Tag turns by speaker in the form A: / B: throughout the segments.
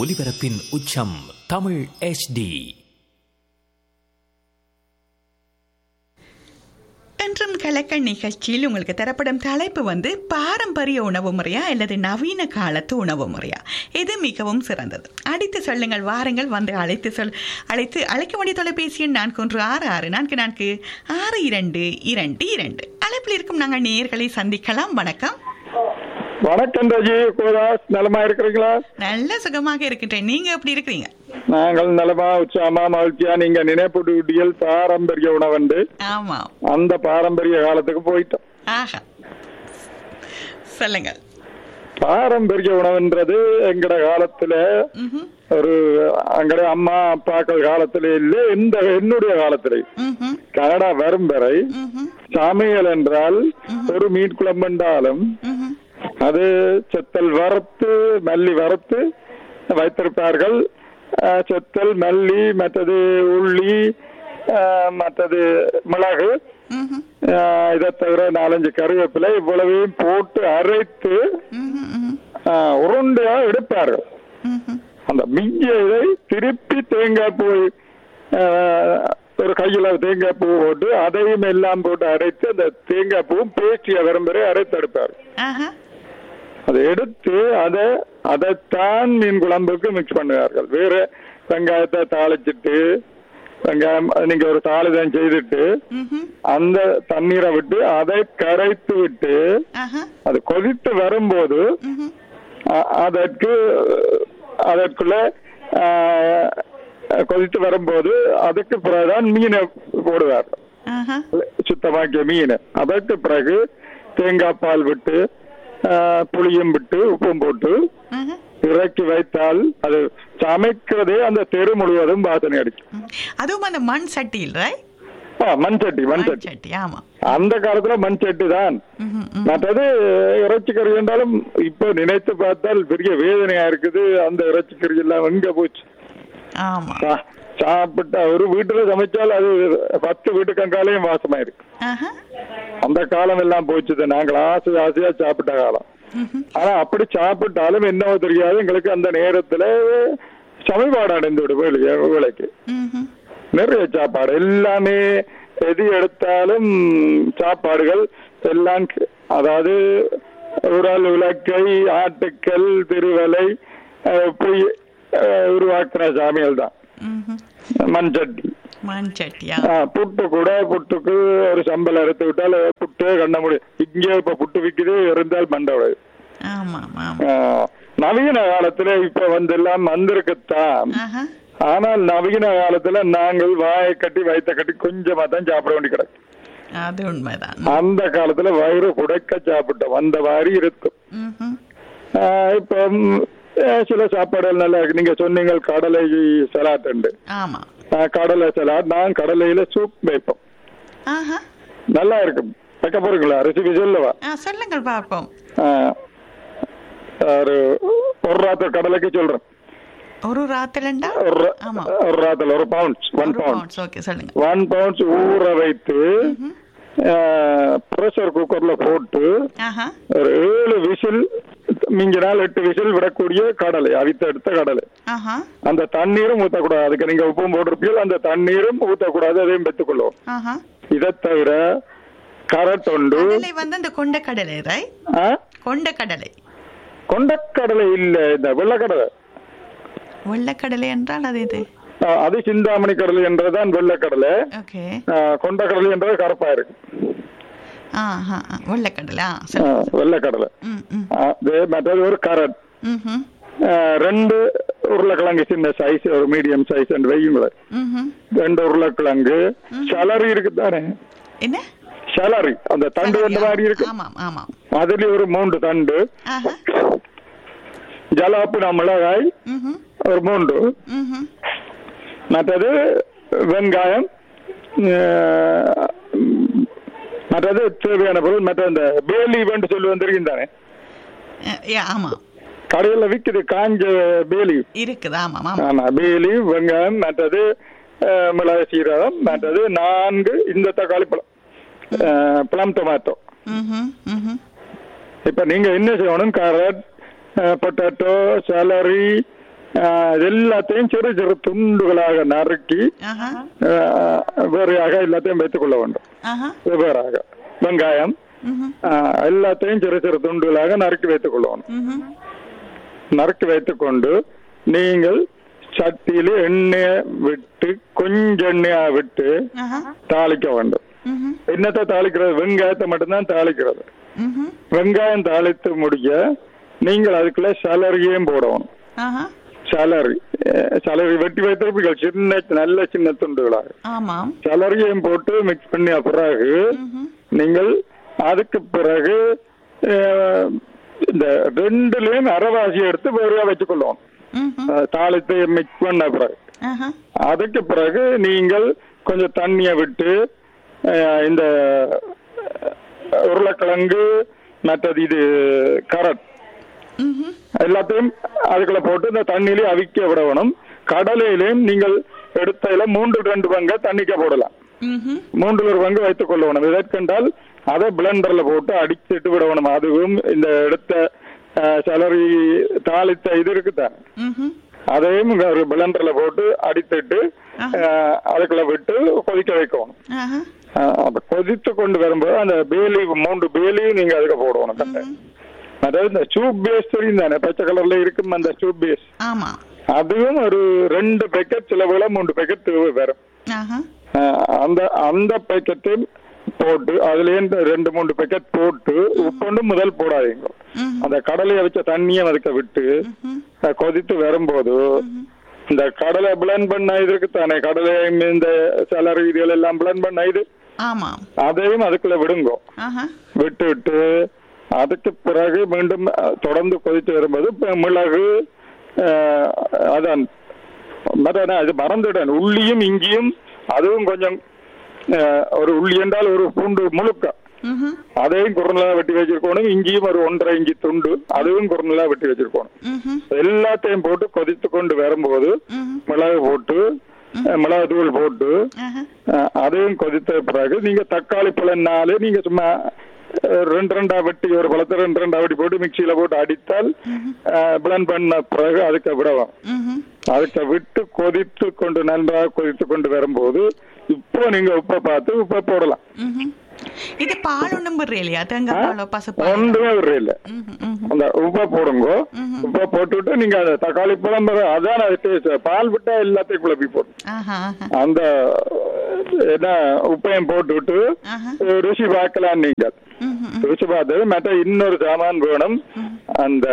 A: ஒலிபரப்பின் உச்சம் தமிழ் HD
B: என்றும் கலக்கல் நிகழ்ச்சியில் உங்களுக்கு தரப்படும் தலைப்பு வந்து பாரம்பரிய உணவு முறையா அல்லது நவீன காலத்து உணவு முறையா எது மிகவும் சிறந்தது அடித்து சொல்லுங்கள் வாருங்கள் வந்து அழைத்து சொல் அழைத்து அழைக்க வேண்டிய தொலைபேசி எண் நான்கு ஒன்று ஆறு ஆறு நான்கு நான்கு ஆறு இரண்டு இரண்டு இரண்டு அழைப்பில் இருக்கும் நாங்கள் நேயர்களை சந்திக்கலாம் வணக்கம்
C: வணக்கம் ரஜி கோதாஸ் நலமா இருக்கிறீங்களா
B: நல்ல சுகமாக இருக்கின்றேன் நீங்க எப்படி இருக்கிறீங்க
C: நாங்கள் நலமா உற்சாகமா மகிழ்ச்சியா நீங்க நினைப்புடியல் பாரம்பரிய உணவண்டு
B: ஆமாம்
C: அந்த பாரம்பரிய காலத்துக்கு போயிட்டோம்
B: ஆஹா சொல்லுங்கள்
C: பாரம்பரிய உணவுன்றது எங்கட காலத்துல
B: ம்ஹும்,
C: ஒரு அங்கட அம்மா அப்பாக்கள் காலத்துல இல்ல இந்த என்னுடைய காலத்துல
B: ம்ஹும்,
C: கனடா வரும் வரை
B: ம்ஹும்,
C: சமையல் என்றால் ஒரு மீட் குழம்பு என்றாலும்
B: ம்ஹும்.
C: அது செத்தல் வறுத்து மல்லி வறுத்து வைத்திருப்பார்கள் அஹ், செத்தல் மல்லி மற்றது உள்ளி அஹ், மற்றது மிளகு
B: ம்ஹும்,
C: அஹ், இதை தவிர நாலஞ்சு கருவேப்பிலை இவ்வளவையும் போட்டு அரைத்து
B: ம்ஹும், ம்ஹும்,
C: அஹ், உருண்டையா எடுப்பார்கள்
B: ம்ஹும்.
C: அந்த மிஞ்சிய இதை திருப்பி தேங்காய் பூ அஹ், ஒரு கையில தேங்காய் பூ போட்டு அதையும் எல்லாம் போட்டு அரைத்து அந்த தேங்காய் பூவும் பேச்சிய விரும்புகிற அரைத்து எடுப்பார்கள்
B: ஆஹா
C: அதை எடுத்து அதை அதைத்தான் மீன் குழம்புக்கு மிக்ஸ் பண்ணுவார்கள் வேற வெங்காயத்தை தாளிச்சிட்டு வெங்காயம் நீங்க ஒரு தாளிதம் செய்துட்டு
B: ம்ஹும்,
C: அந்த தண்ணீரை விட்டு அதை கரைத்து விட்டு
B: ஆஹா
C: அது கொதித்து வரும்போது
B: ம்ஹும்,
C: அ- அதற்கு அதற்குள்ள ஆ, கொதித்து வரும்போது அதுக்கு பிறகுதான் மீனை போடுவார்
B: ஆஹா
C: சுத்தமாக்கிய மீன் அதற்கு பிறகு தேங்காய் பால் விட்டு ஆ, புளியும் விட்டு உப்பும் போட்டு
B: ஆஹா
C: இறக்கி வைத்தால் அது சமைக்கிறதே அந்த தெரு முழுவதும் வாசனை அடிக்கும்
B: ம். அதுவும் அந்த மண் சட்டியில் right?
C: ஆ, மண் சட்டி மண்
B: மண்
C: சட்டி
B: சட்டி ஆமா
C: அந்த காலத்துல மண் சட்டி தான்
B: ம்ஹும், ம்.
C: மற்றது இறைச்சிக்கறி என்றாலும் இப்போ நினைத்து பார்த்தால் பெரிய வேதனையா இருக்குது அந்த இறைச்சிக்கறி எல்லாம் எங்க போச்சு
B: ஆமா
C: சா- சாப்பிட்டா ஒரு வீட்டுல சமைச்சால் அது பத்து வீட்டுக்கு அங்காலையும் வாசமா இருக்கு
B: ஆஹா
C: அந்த காலம் எல்லாம் போச்சுது நாங்கள் ஆசை ஆசையா சாப்பிட்ட காலம்
B: ம்ஹும்,
C: ஆனா அப்படி சாப்பிட்டாலும் என்னவோ தெரியாது எங்களுக்கு அந்த நேரத்துல சமைப்பாடு அடைந்து விடும் வேலை- வேலைக்கு
B: ம்ஹும்,
C: நிறைய சாப்பாடு எல்லாமே எது எடுத்தாலும் சாப்பாடுகள் எல்லாம் க- அதாவது உரல் உலக்கை ஆட்டுக்கல் திருவலை அஹ், பொய் அஹ், உருவாக்குன சாமிகள் தான்
B: ம்ஹும்.
C: மண் சட்டி
B: மண் சட்டியா
C: ஆஹ், புட்டு கூட புட்டுக்கு ஒரு சம்பல் அறுத்து விட்டால் புட்டே கண்ண முடியும் இங்கே இப்ப புட்டு விக்குது இருந்தால் மண்டை
B: ஆமா ஆமா
C: ஆஹ், நவீன காலத்துல இப்ப வந்து எல்லாம் வந்திருக்குத்தான்
B: ஆஹா
C: ஆனால் நவீன காலத்துல நாங்கள் வாயை கட்டி வயிற்ற கட்டி கொஞ்சமா தான் சாப்பிட வேண்டி கிடக்கு
B: அது உண்மைதான்
C: அந்த காலத்துல வயிறு புடைக்க சாப்பிட்டோம் அந்த மாதிரி இருக்கும்
B: ம்ஹும்,
C: ஆஹ் இப்ப ம், அஹ் சில சாப்பாடுகள் நல்லா இருக்கு நீங்க சொன்னீங்க கடலை சலாட் உண்டு
B: ஆமா
C: ஆஹ் கடலை சலாட் நான் கடலையில சூப் வைப்போம்
B: ஆஹா
C: நல்லா இருக்கும் வைக்க போறீங்களா ரெசிபி சொல்லவா
B: ஆ சொல்லுங்கள் பார்ப்போம்
C: ஆஹ் ஒரு ஒரு ராத்திரி கடலைக்கு சொல்றேன்
B: ஒரு ராத்திரண்டா
C: ஒரு ரா-
B: ஆமா
C: ஒரு ராத்திரி ஒரு பவுண்ட்ஸ் ஒன்
B: ஒரு
C: பவுண்ட்
B: pounds, okay சொல்லுங்க
C: ஒன் பவுண்ட்ஸ் ஊற வைத்து ப்ரெஷர் குக்கர்ல போட்டு
B: ஆஹா
C: ஒரு ஏழு விசில் மிஞ்சினால் எட்டு விசில் விடக்கூடிய கடலை அவித்த எடுத்த கடலை
B: ஆஹா
C: அந்த தண்ணீரும் ஊத்தக்கூடாது அதுக்கு நீங்க உப்பும் போட்டிருப்பீங்க அந்த தண்ணீரும் ஊத்தக்கூடாது அதையும் பெற்றுக்கொள்ளும்
B: ஆஹா
C: இதை தவிர கரட்டொண்டு
B: கடலை வந்து அந்த கொண்ட கடலை ரைட்
C: ஆ?
B: கொண்ட கடலை
C: கொண்டக்கடலை இல்ல இந்த வெள்ளக்கடலை
B: வெள்ளக்கடலை என்றால் அது இது
C: ஆ, அது சிந்தாமணி கடலை என்றதுதான் வெள்ளக்கடலை
B: ஓகே
C: ஆ, கொண்டக்கடலை என்றது கருப்பா இருக்கு
B: ஆஹா ஆ, வெள்ளக்கடலை ஆ
C: ஆ,
B: சரி
C: வெள்ளக்கடலை
B: ம் ம்
C: அது மற்றது ஒரு கரட்
B: ம்ஹும்,
C: ஆஹ் ரெண்டு உருளைக்கிழங்கு சின்ன சைஸ் ஒரு மீடியம் சைஸ் வையுங்களேன்
B: ம்ஹும்.
C: ரெண்டு உருளைக்கிழங்கு சலரி இருக்கு தானே
B: என்ன
C: சலரி அந்த தண்டு அந்த மாதிரி இருக்கு
B: ஆமாம் ஆமாம்
C: அதுல ஒரு மூன்று தண்டு
B: ஆஹா
C: ஜலாப்பினா மிளகாய்
B: ம்ஹும்,
C: ஒரு மூன்று
B: ம்ஹும்.
C: மற்றது வெங்காயம் ஆஹ் மற்றது தேவையான பொருள் மற்ற இந்த பேலி வெண்டு சொல்லி வந்திருக்கீங்க தானே
B: அஹ், யா, ஆமாம்
C: கடையில விக்குது காஞ்ச பேலி
B: இருக்குது ஆமாம் ஆமாம்
C: ஆமா பேலி வெங்காயம் மற்றது அஹ், மிளகு சீரகம் மற்றது நான்கு இந்த தக்காளி பழம் பிளம் டொமேட்டோ
B: ம்ஹும், ம்ஹும்.
C: இப்ப நீங்க என்ன செய்யணும் கேரட் பொட்டேட்டோ சேலரி ஆஹ், இது எல்லாத்தையும் சிறு சிறு துண்டுகளாக நறுக்கி
B: ஆஹா
C: ஆஹ், வேறையாக எல்லாத்தையும் வைத்துக் கொள்ள வேண்டும்
B: ஆஹா
C: வெவ்வேறாக வெங்காயம்
B: ம்ஹும்.
C: ஆஹ், எல்லாத்தையும் சிறு சிறு துண்டுகளாக நறுக்கி வைத்துக் கொள்ளணும்
B: ம்ஹும்.
C: நறுக்கி வைத்துக்கொண்டு நீங்கள் சட்டியில எண்ணெயை விட்டு கொஞ்சம் எண்ணெயா விட்டு
B: ஆஹா
C: தாளிக்க வேண்டும்
B: ம்ஹும்.
C: என்னத்தை தாளிக்கிறது வெங்காயத்தை மட்டும்தான் தாளிக்கிறது
B: ம்ஹும்.
C: வெங்காயம் தாளித்து முடிய நீங்கள் அதுக்குள்ள சலரியும் போடணும்
B: ஆஹா
C: சலரி அஹ் சலரி வெட்டி வைத்திருப்பீர்கள் சின்ன நல்ல சின்ன துண்டுகளாக
B: ஆமாம்
C: சலரியும் போட்டு மிக்ஸ் பண்ணிய பிறகு
B: ம்ஹும்.
C: நீங்கள் அதுக்கு பிறகு அஹ், இந்த ரெண்டுலயும் அரைவாசி எடுத்து வேறையா வச்சுக்கொள்ளுவோம்
B: ம்ஹும்.
C: அஹ், தாளித்து மிக்ஸ் பண்ண பிறகு
B: ஆஹா
C: அதுக்கு பிறகு நீங்கள் கொஞ்சம் தண்ணியை விட்டு அஹ், இந்த அஹ், உருளைக்கிழங்கு மற்றது இது கரட்
B: ம்ஹும்.
C: எல்லாத்தையும் அதுக்குள்ள போட்டு இந்த தண்ணியிலே அவிக்க விடணும் கடலையிலையும் நீங்கள் எடுத்ததுல மூன்று ரெண்டு பங்கை தண்ணிக்க போடலாம்
B: ம்ஹும்.
C: மூன்றில் ஒரு பங்கு வைத்துக் கொள்ளணும் இதற்கென்றால் அதை பிளண்டர்ல போட்டு அடிச்சிட்டு விடணும் அதுவும் இந்த எடுத்த அஹ், சலரி தாளித்த இது இருக்குதான்
B: ம்ஹும்.
C: அதையும் இங்க ஒரு பிளண்டர்ல போட்டு அடித்துட்டு அஹ், அதுக்குள்ள விட்டு கொதிக்க வைக்கணும்
B: ஆஹா
C: அஹ், அப்ப கொதித்து கொண்டு வரும்போது அந்த பேலி மூன்று பேலியும் நீங்க அதுக்கு போடணும் கட்டை அதாவது இந்த சூப் பேஸ் தெரியும் தானே பச்சை கலர்ல இருக்கும் அந்த சூப் பேஸ்
B: ஆமா
C: அதுவும் ஒரு ரெண்டு பேக்கெட் சில வேளை மூன்று பேக்கெட் வரும்
B: ஆஹா
C: அஹ், அந்த அந்த பேக்கெட்டையும் போட்டு அதுல இருந்து ரெண்டு மூணு பேக்கெட் போட்டு உப்புண்டு முதல் போடாதீங்க
B: ம்ஹும்.
C: அந்த கடலையை வச்ச தண்ணியை அதுக்க விட்டு
B: ம்ஹும்.
C: அஹ், கொதித்து வரும்போது இந்த கடலை பிளண்ட் பண்ண இது இருக்கு தானே கடலை இந்த சலரி இதுகள் எல்லாம் பிளண்ட் பண்ண இது
B: ஆமாம்
C: அதையும் அதுக்குள்ள விடுங்கோ
B: ஆஹா
C: விட்டு விட்டு அதுக்கு பிறகு மீண்டும் அஹ், தொடர்ந்து கொதித்து வரும்போது இப்ப மிளகு அஹ், அதான் மற்ற அது மறந்துட்டேன் உள்ளியும் இஞ்சியும் அதுவும் கொஞ்சம் அஹ், ஒரு உள்ளி என்றால் ஒரு பூண்டு முழுக்க
B: ம்ஹும்.
C: அதையும் குறுநலா வெட்டி வச்சிருக்கணும் இஞ்சியும் ஒரு ஒன்றரை இஞ்சி துண்டு அதுவும் குறுநலா வெட்டி வச்சிருக்கணும்
B: ம்ஹும்.
C: எல்லாத்தையும் போட்டு கொதித்து கொண்டு வரும்போது
B: ம்ஹும்.
C: மிளகு போட்டு அஹ், மிளகு தூள் போட்டு
B: ஆஹா
C: அஹ், அதையும் கொதித்த பிறகு நீங்க தக்காளி பழம் நாலு நீங்க சும்மா அஹ், ரெண்டு ரெண்டா வெட்டி ஒரு பழத்தை ரெண்டு ரெண்டா வெட்டி போட்டு மிக்சியில போட்டு அடித்தால் பிளண்ட் பண்ண பிறகு அதுக்கு விடலாம்
B: ம்ஹும்.
C: அதுக்கு விட்டு கொதித்து கொண்டு நன்றாக கொதித்து கொண்டு வரும்போது இப்போ நீங்க உப்பை பார்த்து உப்பை போடலாம்
B: ம்ஹும். இது பால் ஒண்ணும் விடுற இல்லையா தேங்காய் பாலோ பசுப்பால்
C: ஒன்றுமே விடுறதில்ல
B: ம்ஹும். ம்ஹும்.
C: அந்த உப்பை போடுங்க உப்பை போட்டுவிட்டு நீங்க அந்த தக்காளி பழம் அதான் அது taste. பால் விட்டா எல்லாத்தையும் குழப்பி போடும்
B: ஆஹா ஆஹா
C: அந்த என்ன உப்பையும் போட்டு விட்டு
B: ஆஹா
C: ருசி பார்க்கலாம் நீங்க
B: ம்ஹும்.
C: ருசி பார்த்தது மற்ற இன்னொரு சாமான் வேணும் அந்த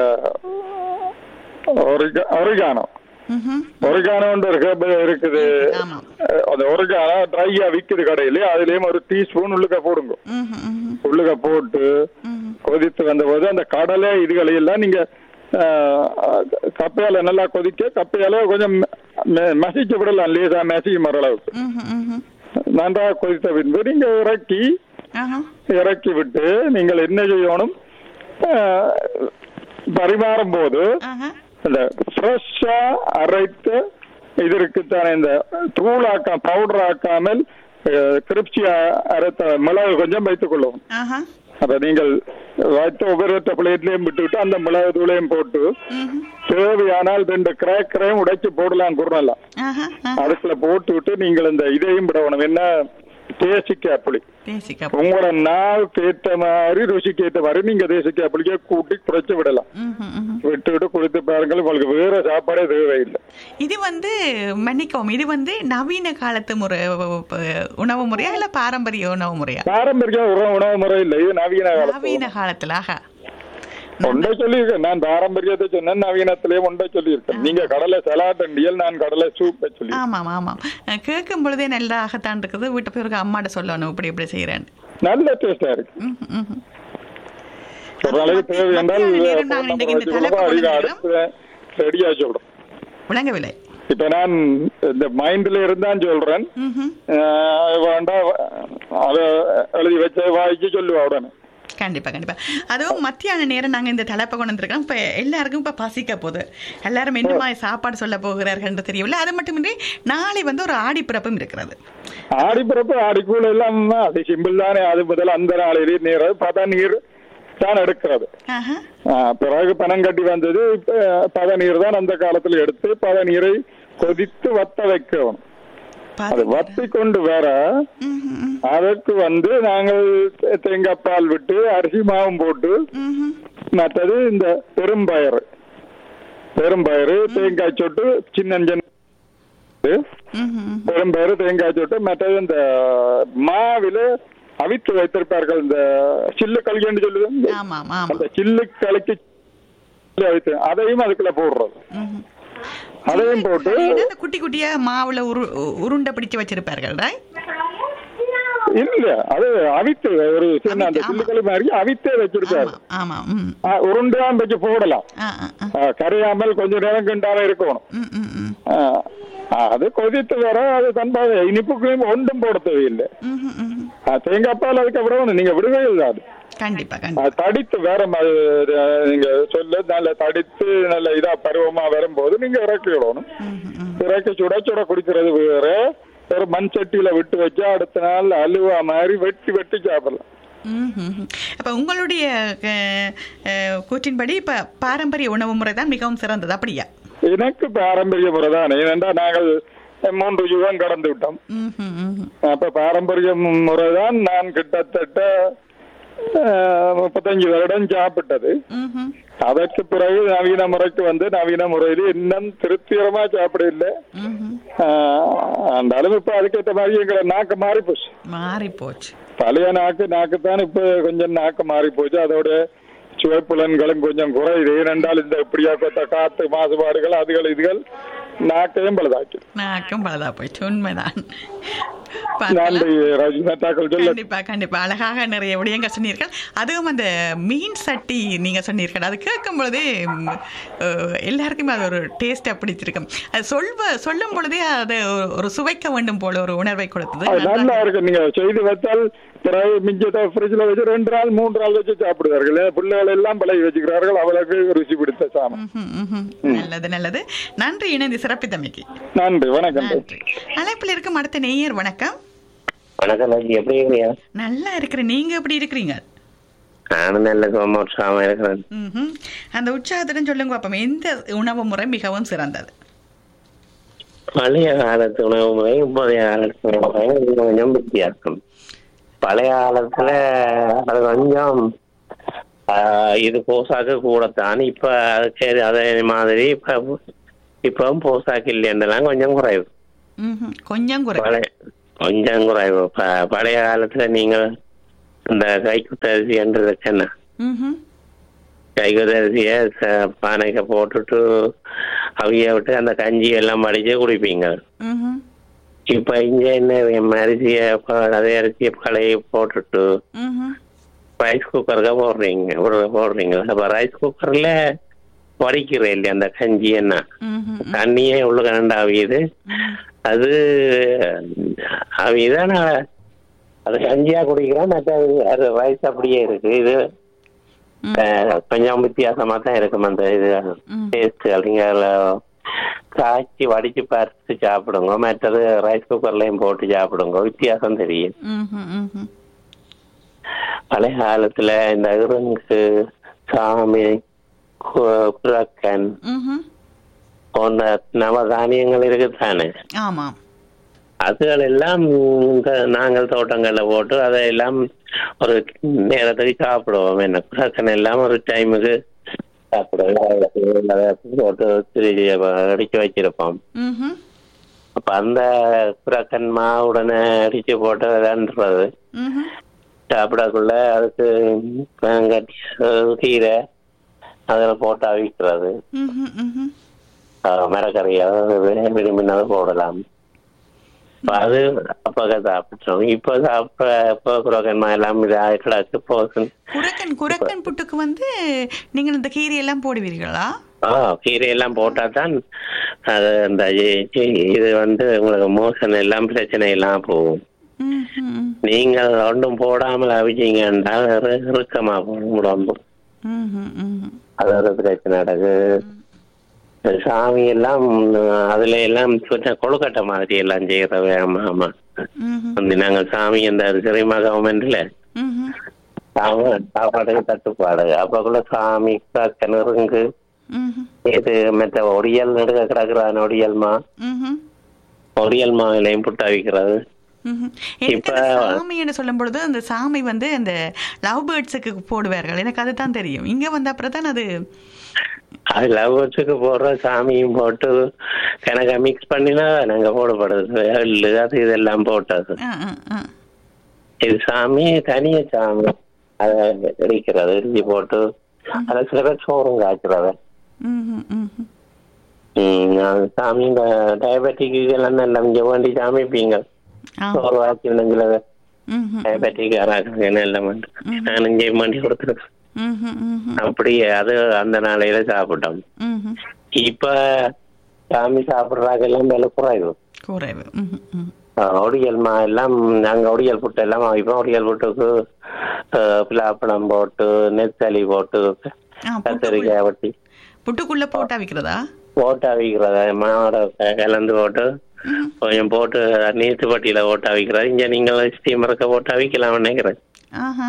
C: ஒரிகானோ
B: ம்ஹும்.
C: ஒரிகானோன்ற ஒரு herb இருக்குது
B: ஆமாம்
C: அஹ் அந்த ஒரிகானோ ட்ரையா விக்குது கடையில அதுலயும் ஒரு டீஸ்பூன் உள்ளுக்க போடுங்க
B: ம்ஹும். ம்ஹும்.
C: உள்ளுக்க போட்டு
B: ம்ஹும்.
C: கொதித்து வந்தபோது அந்த கடலை இதுகளை எல்லாம் நீங்க அஹ், கப்பையால நல்லா கொதிக்க கப்பையால கொஞ்சம் ம- மசிச்சு விடலாம் லேசா மசிக்கும் வர அளவுக்கு
B: ம்ஹும். ம்ஹும்.
C: நன்றாக கொதித்த பின்பு நீங்க இறக்கி
B: ஆஹா
C: இறக்கி விட்டு நீங்கள் என்ன செய்யணும் அஹ், பரிமாறும் போது
B: ஆஹா
C: இந்த ஃப்ரெஷ்ஷா அரைத்த இது இருக்குத்தானே இந்த தூளாக்க பவுடர் ஆக்காமல் கிரிப்சி அரைத்த மிளகு கொஞ்சம் வைத்துக் கொள்ளும்
B: ஆஹா
C: அப்ப நீங்கள் வைத்த ஒவ்வொரு பிளேட்லயும் விட்டு விட்டு அந்த மிளகு தூளையும் போட்டு
B: ம்ஹும்.
C: தேவையானால் ரெண்டு கிராக்கரையும் உடைச்சு போடலாம் குருணலாம்
B: ஆஹா ஆஹா.
C: அதுக்குள்ள போட்டு விட்டு நீங்கள் இந்த இதையும் விடணும் என்ன தேசிக்காய் புளி
B: பேசிக்க
C: உங்களோட நாவுக்கு ஏற்ற மாதிரி ருசிக்கு ஏற்ற மாதிரி நீங்க தேசிக்காய் புளியை கூட்டி குறைச்சு விடலாம்
B: ம்ஹும். ம்ஹும்.
C: விட்டு விட்டு குடித்து பாருங்கள் உங்களுக்கு வேற சாப்பாடே தேவையில்லை
B: இது வந்து மன்னிக்கவும் இது வந்து நவீன காலத்து முறை அஹ், உணவு முறையா இல்ல பாரம்பரிய உணவு முறையா
C: பாரம்பரிய உணவு உணவு முறை இல்லை இது நவீன காலத்து
B: நவீன காலத்துல ஆஹா
C: ஒன்றை சொல்லியிருக்கேன் நான் பாரம்பரியத்தை சொன்னேன் நவீனத்திலேயே ஒன்றை சொல்லியிருக்கேன் நீங்க கடலை சலாட்டண்டியல் நான் கடலை சூப்பை சொல்லி
B: ஆமாம் ஆமாம் அஹ், கேட்கும் பொழுதே நல்லாகத்தான் இருக்குது வீட்டு போய் அம்மாட்ட சொல்லணும் இப்படி இப்படி செய்யறேன்
C: நல்ல டேஸ்டா இருக்கு ஒரு நாளைக்கு தேவை என்றால்
B: மத்தியான நேரம் நாங்கள் இன்றைக்கு இந்த தலைப்பு கொண்டு
C: அடுத்து ரெடியா சொல்றேன்
B: விளங்கவில்லை
C: இப்ப நான் இந்த மைண்ட்ல இருந்தான் சொல்றேன்
B: ம்ஹும்.
C: அஹ் வேண்டாம் அதை எழுதி வச்ச வாய்க்கு சொல்லுவா உடனே
B: கண்டிப்பா கண்டிப்பா அதுவும் மத்தியான நேரம் நாங்க இந்த தலைப்பை கொண்டு வந்திருக்கோம் இப்ப எல்லாருக்கும் இப்ப பசிக்க போகுது எல்லாரும் என்ன மாதிரி சாப்பாடு சொல்ல போகிறார்கள் என்று தெரியவில்லை அது மட்டுமின்றி நாளை வந்து ஒரு ஆடி பிறப்பும் இருக்கிறது
C: ஆடி பிறப்பு ஆடிக்கூழ் எல்லாம் அது சிம்பிள் தானே அது முதல்ல அந்த நாளிலே நீர் பார்த்தா நீர் தான் எடுக்கிறது
B: ஆஹா.
C: ஆ, பிறகு பணம் கட்டி வந்தது இப்ப பதநீர் தான் அந்த காலத்துல எடுத்து பதநீரை கொதித்து வத்த வைக்கணும் அது
B: பாத்தீங்களா?
C: வத்தி கொண்டு வர
B: ம்ஹும், ம்.
C: அதற்கு வந்து நாங்கள் தேங்காய் பால் விட்டு அரிசி மாவும் போட்டு
B: ம்ஹும்.
C: மற்றது இந்த பெரும்பயறு பெரும்பயறு தேங்காய் சொட்டு சின்ன சின்ன
B: ம்ஹும்.
C: பெரும்பயறு தேங்காய் சொட்டு மற்றது இந்த மாவில அவித்து வைத்திருப்பார்கள் இந்த சில்லு கல்கன்னு சொல்லுது
B: ஆமாம் ஆமாம்
C: அந்த சில்லு கலக்கி அவித்து அதையும் அதுக்குள்ள போடுறது
B: ம்ஹும்.
C: அதையும் போட்டு
B: ஏன்னா அந்த குட்டி குட்டியா மாவுல உரு உருண்டை பிடிச்சு வச்சிருப்பார்கள் right?
C: இல்ல அது அவித்து ஒரு சின்ன அந்த
B: அவித்து,
C: சில்லுக்களி மாதிரி அவித்தே வச்சிருப்பாரு
B: ஆமா ஆமா ம்
C: ஆ, உருண்டையாம் வச்சு போடலாம்
B: ஆ ஆ ஆ.
C: ஆ, கரையாமல் கொஞ்சம் நேரம் கிண்டால இருக்கணும்
B: ம் ம் ம்
C: ஆ, அது கொதித்து வர அது தன்பா இனிப்புக்கும் ஒன்றும் போட தேவையில்லை
B: ம்ஹும், ம்ஹும்.
C: ஆ, தேங்காய் பால் அதுக்கப்புறம் நீங்க விடுவே இல்லை அது
B: கண்டிப்பா
C: ஆ,
B: கண்டிப்பா
C: தடித்து வேற மாதிரி, ஆ, நீங்க சொல்ல நல்ல தடித்து நல்ல இதா பருவமா வரும்போது நீங்க இறக்கி விடணும்
B: ம்ஹும், ம்.
C: இறக்கி சுட சுட குடிக்கிறது வேற ஒரு மண் சட்டியில விட்டு வச்சா அடுத்த நாள் அலுவா மாதிரி வெட்டி வெட்டி சாப்பிடலாம்
B: ம்ஹும், ம். அப்ப உங்களுடைய அஹ், அஹ், கூற்றின்படி இப்ப பாரம்பரிய உணவு முறை தான் மிகவும் சிறந்தது அப்படியா
C: எனக்கு பாரம்பரிய முறை தான் ஏனென்றா நாங்கள் மூன்று யுகம் கடந்து விட்டோம்
B: ம்ஹும், ம்ஹும்.
C: அப்ப பாரம்பரிய முறைதான் நான் கிட்டத்தட்ட அஹ், முப்பத்தஞ்சு வருடம் சாப்பிட்டது
B: ம்ஹும்.
C: அதற்கு பிறகு நவீன முறைக்கு வந்து நவீன முறையில இன்னும் திருப்திகரமா சாப்பிட இல்லை
B: ம்ஹும்.
C: ஆனாலும் இப்ப அதுக்கேற்ற மாதிரி எங்களை நாக்கு மாறி போச்சு
B: மாறி போச்சு
C: பழைய நாக்கு நாக்கு தான் இப்ப கொஞ்சம் நாக்கு மாறி போச்சு அதோட சுவைப்புலன்களும் கொஞ்சம் குறையுது ஏனென்றால் இந்த இப்படியா கொத்த காத்து மாசுபாடுகள் அதுகள் இதுகள் நாக்கையும் பழுதாக்கி
B: நாக்கும் பலதா போயிடுச்சு உண்மைதான்
C: நன்றி
B: பார்க்கலாம்.
C: ரஜினா தாக்கல் சொல்ல
B: கண்டிப்பா கண்டிப்பா அழகாக நிறைய விடயங்கள் சொன்னீர்கள் அதுவும் அந்த மீன் சட்டி நீங்க சொன்னீர்கள் அது கேட்கும் பொழுதே ம், அஹ், எல்லாருக்குமே அது ஒரு டேஸ்டா பிடிச்சிருக்கும் அது சொல்வ சொல்லும் பொழுதே அது ஒரு- ஒரு சுவைக்க வேண்டும் போல ஒரு உணர்வை கொடுத்தது
C: அது நல்லா
B: நன்றாக-
C: இருக்கு நீங்க செய்து வைத்தால் பிறகு மிஞ்சத்தை ஃப்ரிட்ஜ்ல வச்சு ரெண்டு நாள் மூன்று நாள் வச்சு சாப்பிடுவார்கள் ஏன் பிள்ளைகள் எல்லாம் பழகி வச்சுக்கிறார்கள் அவளுக்கு ருசி பிடித்த சாமம்
B: ம்ஹும், ம்ஹும். நல்லது நல்லது நன்றி இணைந்து சிறப்பித்தமைக்கு
C: நன்றி வணக்கம்
B: நன்றி அழைப்பில் இருக்கும் அடுத்த நேயர் வணக்கம்
D: வணக்கம் ராஜி எப்படி இருக்கீங்க
B: நல்லா இருக்கிறேன் நீங்க எப்படி இருக்கிறீங்க
D: நானும் நல்ல சோமோற்சாம இருக்கிறேன்
B: ம்ஹும். அந்த உற்சாகத்துடன் சொல்லுங்க பாப்போம் எந்த உணவு முறை மிகவும் சிறந்தது
D: பழைய காலத்து உணவு முறை இப்போதைய காலத்து உணவு முறை கொஞ்சம் கொஞ்சம் வித்தியாசம் பழைய காலத்துல அது கொஞ்சம் ஆஹ், இது போசாக்கு கூடத்தான் இப்ப அதுக்கு அதே மாதிரி இப்ப இப்பவும் போசாக்கு இல்லைன்றலாம் கொஞ்சம் குறைவு
B: ம்ஹும். கொஞ்சம் குறை
D: பழைய கொஞ்சம் குறைவு ப- பழைய காலத்துல நீங்க இந்த கைக்குத்தரிசி என்று இருக்குன்னா
B: ம்ஹும்.
D: கைகுதரிசிய பானைக்கு போட்டுட்டு அவிய விட்டு அந்த கஞ்சி எல்லாம் வடிச்சு குடிப்பீங்க
B: ம்ஹும்.
D: இப்ப இங்க என்ன அரிசிய ப- அதே அரிசிய களையை போட்டுட்டு
B: ம்ஹும்.
D: ரைஸ் குக்கருக்கு போடுறீங்க ஒரு- போடுறீங்க அப்ப ரைஸ் குக்கர்ல வடிக்கிற இல்லையா அந்த கஞ்சி என்ன
B: ம்ஹும்.
D: தண்ணியே உள்ள கரண்ட் அவியுது அது அவியுதான் அது கஞ்சியா குடிக்கிறோம் மற்ற அது- அது ரைஸ் அப்படியே இருக்கு இது
B: ம்.
D: அஹ், கொஞ்சம் வித்தியாசமா தான் இருக்கும் அந்த இது
B: ம்.
D: டேஸ்ட் அப்படிங்க அதுல காய்ச்சி வடிச்சு பறிச்சு சாப்பிடுங்க மற்றது ரைஸ் குக்கர்லயும் போட்டு சாப்பிடுங்க வித்தியாசம் தெரியும்
B: ம்ஹும். ம்ஹும்.
D: பழைய காலத்துல இந்த இருங்கு சாமி கு- குரக்கன்
B: ம்ஹும்.
D: போன்ற நவதானியங்கள் இருக்குதானே
B: ஆமாம்
D: அதுகள் எல்லாம் இந்த நாங்கள் தோட்டங்கள்ல போட்டு அதையெல்லாம் ஒரு நேரத்துக்கு சாப்பிடுவோம் என்ன குரக்கன் எல்லாம் ஒரு டைமுக்கு சாப்பிடுவோம் அதை போட்டு திருச்சி அடிச்சு வச்சிருப்போம்
B: ம்ஹும்.
D: அப்ப அந்த குரக்கன் மாவுடனே அடிச்சு போட்டு விளாண்டுறது
B: ம்ஹும்.
D: சாப்பிடக்குள்ள அதுக்கு கட்டி கீரை அதில் போட்டு அவிக்கிறது
B: ம்ஹும். ம்ஹும்.
D: மிளகறியா விரும்பினதை போடலாம் இப்ப அது அப்போ சாப்பிட்டோம் இப்போ சாப்பிட இப்போ குரோக்கன்மா எல்லாம் இதாக கிடக்கு போகுது
B: குரக்கன் குரக்கன் புட்டுக்கு வந்து நீங்கள் இந்த கீரை எல்லாம் போடுவீர்களா
D: ஆ கீரையெல்லாம் போட்டா தான் அது அந்த இ- இ- இது வந்து உங்களுக்கு மோசன் எல்லாம் பிரச்சனை எல்லாம் போகும்
B: ம்ஹும்.
D: நீங்கள் ஒன்றும் போடாமல் அவிச்சிங்கன்னா இறு- இறுக்கமா போகும் உடம்பு
B: ம்ஹும். ம்ஹும்.
D: அது ஒரு பிரச்சனை நடக்கு சாமி எல்லாம் அதுல எல்லாம் கொஞ்சம் கொழுக்கட்டை மாதிரி எல்லாம் செய்யறவே ஆமா ஆமா
B: ம்ஹும்.
D: வந்து நாங்கள் சாமி அந்த சிறைமா கவர்மெண்ட்ல
B: ம்ஹும்.
D: சாம சாப்பாடுக்கு தட்டுப்பாடு அப்பக்குள்ள சாமி கிணறுங்கு
B: ம்ஹும்.
D: இது மற்ற ஒடியல் நடுக்க கிடக்குறான் ஒடியல்மா
B: ம்ஹும்.
D: ஒடியல் மாவிலையும் புட்டா வைக்கிறது
B: ம்ஹும். எனக்கு
D: இப்ப-
B: அந்த சாமி என்று சொல்லும் பொழுது அந்த சாமி வந்து அந்த லவ் பேர்ட்ஸுக்கு போடுவார்கள் எனக்கு அதுதான் தெரியும் இங்க வந்த அப்புறம் தான் அது
D: அது லவ் வச்சுக்கு போடுற சாமியும் போட்டு கணக்க மிக்ஸ் பண்ணினா நாங்க போடப்படுது எள்ளு அது இதெல்லாம் போட்டது
B: ஆ, ஆ, ஆ.
D: இது சாமி தனிய சாமி அதை இடிக்கிறது இடிச்சு போட்டு அதை சில சோறும் காய்ச்சறது
B: ம்ஹும், ம்ஹும்.
D: ம், அது சாமி இந்த டயபெட்டிக்கு எல்லாம் நல்லா இங்க வேண்டி சாமிப்பீங்க
B: ஆ.
D: சோறு வாய்ச்சிருந்தீங்கள
B: ம்ஹும்,
D: டயபெட்டிக் யாராக்குங்க எல்லாம் வந்து நான் இங்கே வேண்டி கொடுத்துருக்கேன்
B: ம்ஹும், ம்ஹும்,
D: அப்படியே அது அந்த நாளையில சாப்பிட்டோம்
B: ம்ஹும்.
D: இப்ப சாமி சாப்பிடுறாங்க எல்லாம் விலை குறைவு
B: குறைவு ம்ஹும், ம்ஹும்.
D: அஹ் ஒடியல் மா எல்லாம் நாங்க ஒடியல் புட்டு எல்லாம் இப்போ ஒடியல் புட்டுக்கு அஹ், பிலாப்பழம் போட்டு நெத்தலி போட்டு
B: ஆ, புட்டுக்குள்ள-
D: கத்திரிக்காய் வெட்டி
B: புட்டுக்குள்ள போட்டா வைக்கிறதா
D: போட்டு அவிக்கிறத மாவோட க- கலந்து போட்டு கொஞ்சம் போட்டு நீத்து பட்டியில போட்டு அவிக்கிறது இங்க நீங்கள் ஸ்டீமருக்கு போட்டு அவிக்கலாம் நினைக்கிறேன்
B: ஆஹா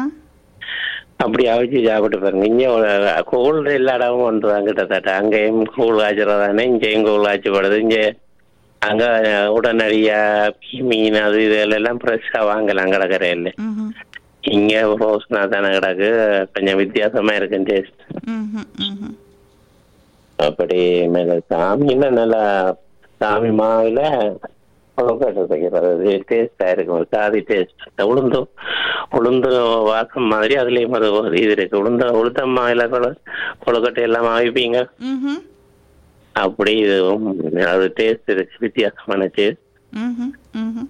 D: அப்படி அவிச்சு சாப்பிட்டு பாருங்க இங்க கூழ் எல்லா இடமும் ஒன்று தான் கிட்டத்தட்ட அங்கேயும் கூழ் காய்ச்சறதானே இங்கேயும் கூழ் காய்ச்சப்படுது இங்க அங்க உடனடியா மீன் அது இது எல்லாம் ஃப்ரெஷ்ஷா வாங்கலாம் கடற்கரையில்
B: ம்ஹும்,
D: இங்க ரோஸ்னா தானே கிடக்கு கொஞ்சம் வித்தியாசமா இருக்கு டேஸ்ட்
B: ம்ஹும், ம்ஹும்.
D: அப்படி மேல சாமியில நல்லா சாமி மாவுல கொழுக்கட்டை செய்கிறது டேஸ்டா இருக்கும் சாதி டேஸ்ட் உளுந்து உளுந்து வாசம் மாதிரி அதுலயும் அது ஒரு இது இருக்கு உளுந்த உளுத்த மாவில கொழு- கொழுக்கட்டை எல்லாம் அவிப்பீங்க
B: ம்ஹும்,
D: அப்படி இதுவும் அது டேஸ்ட் இருக்கு வித்தியாசமான டேஸ்ட்
B: ம்ஹும், ம்ஹும்.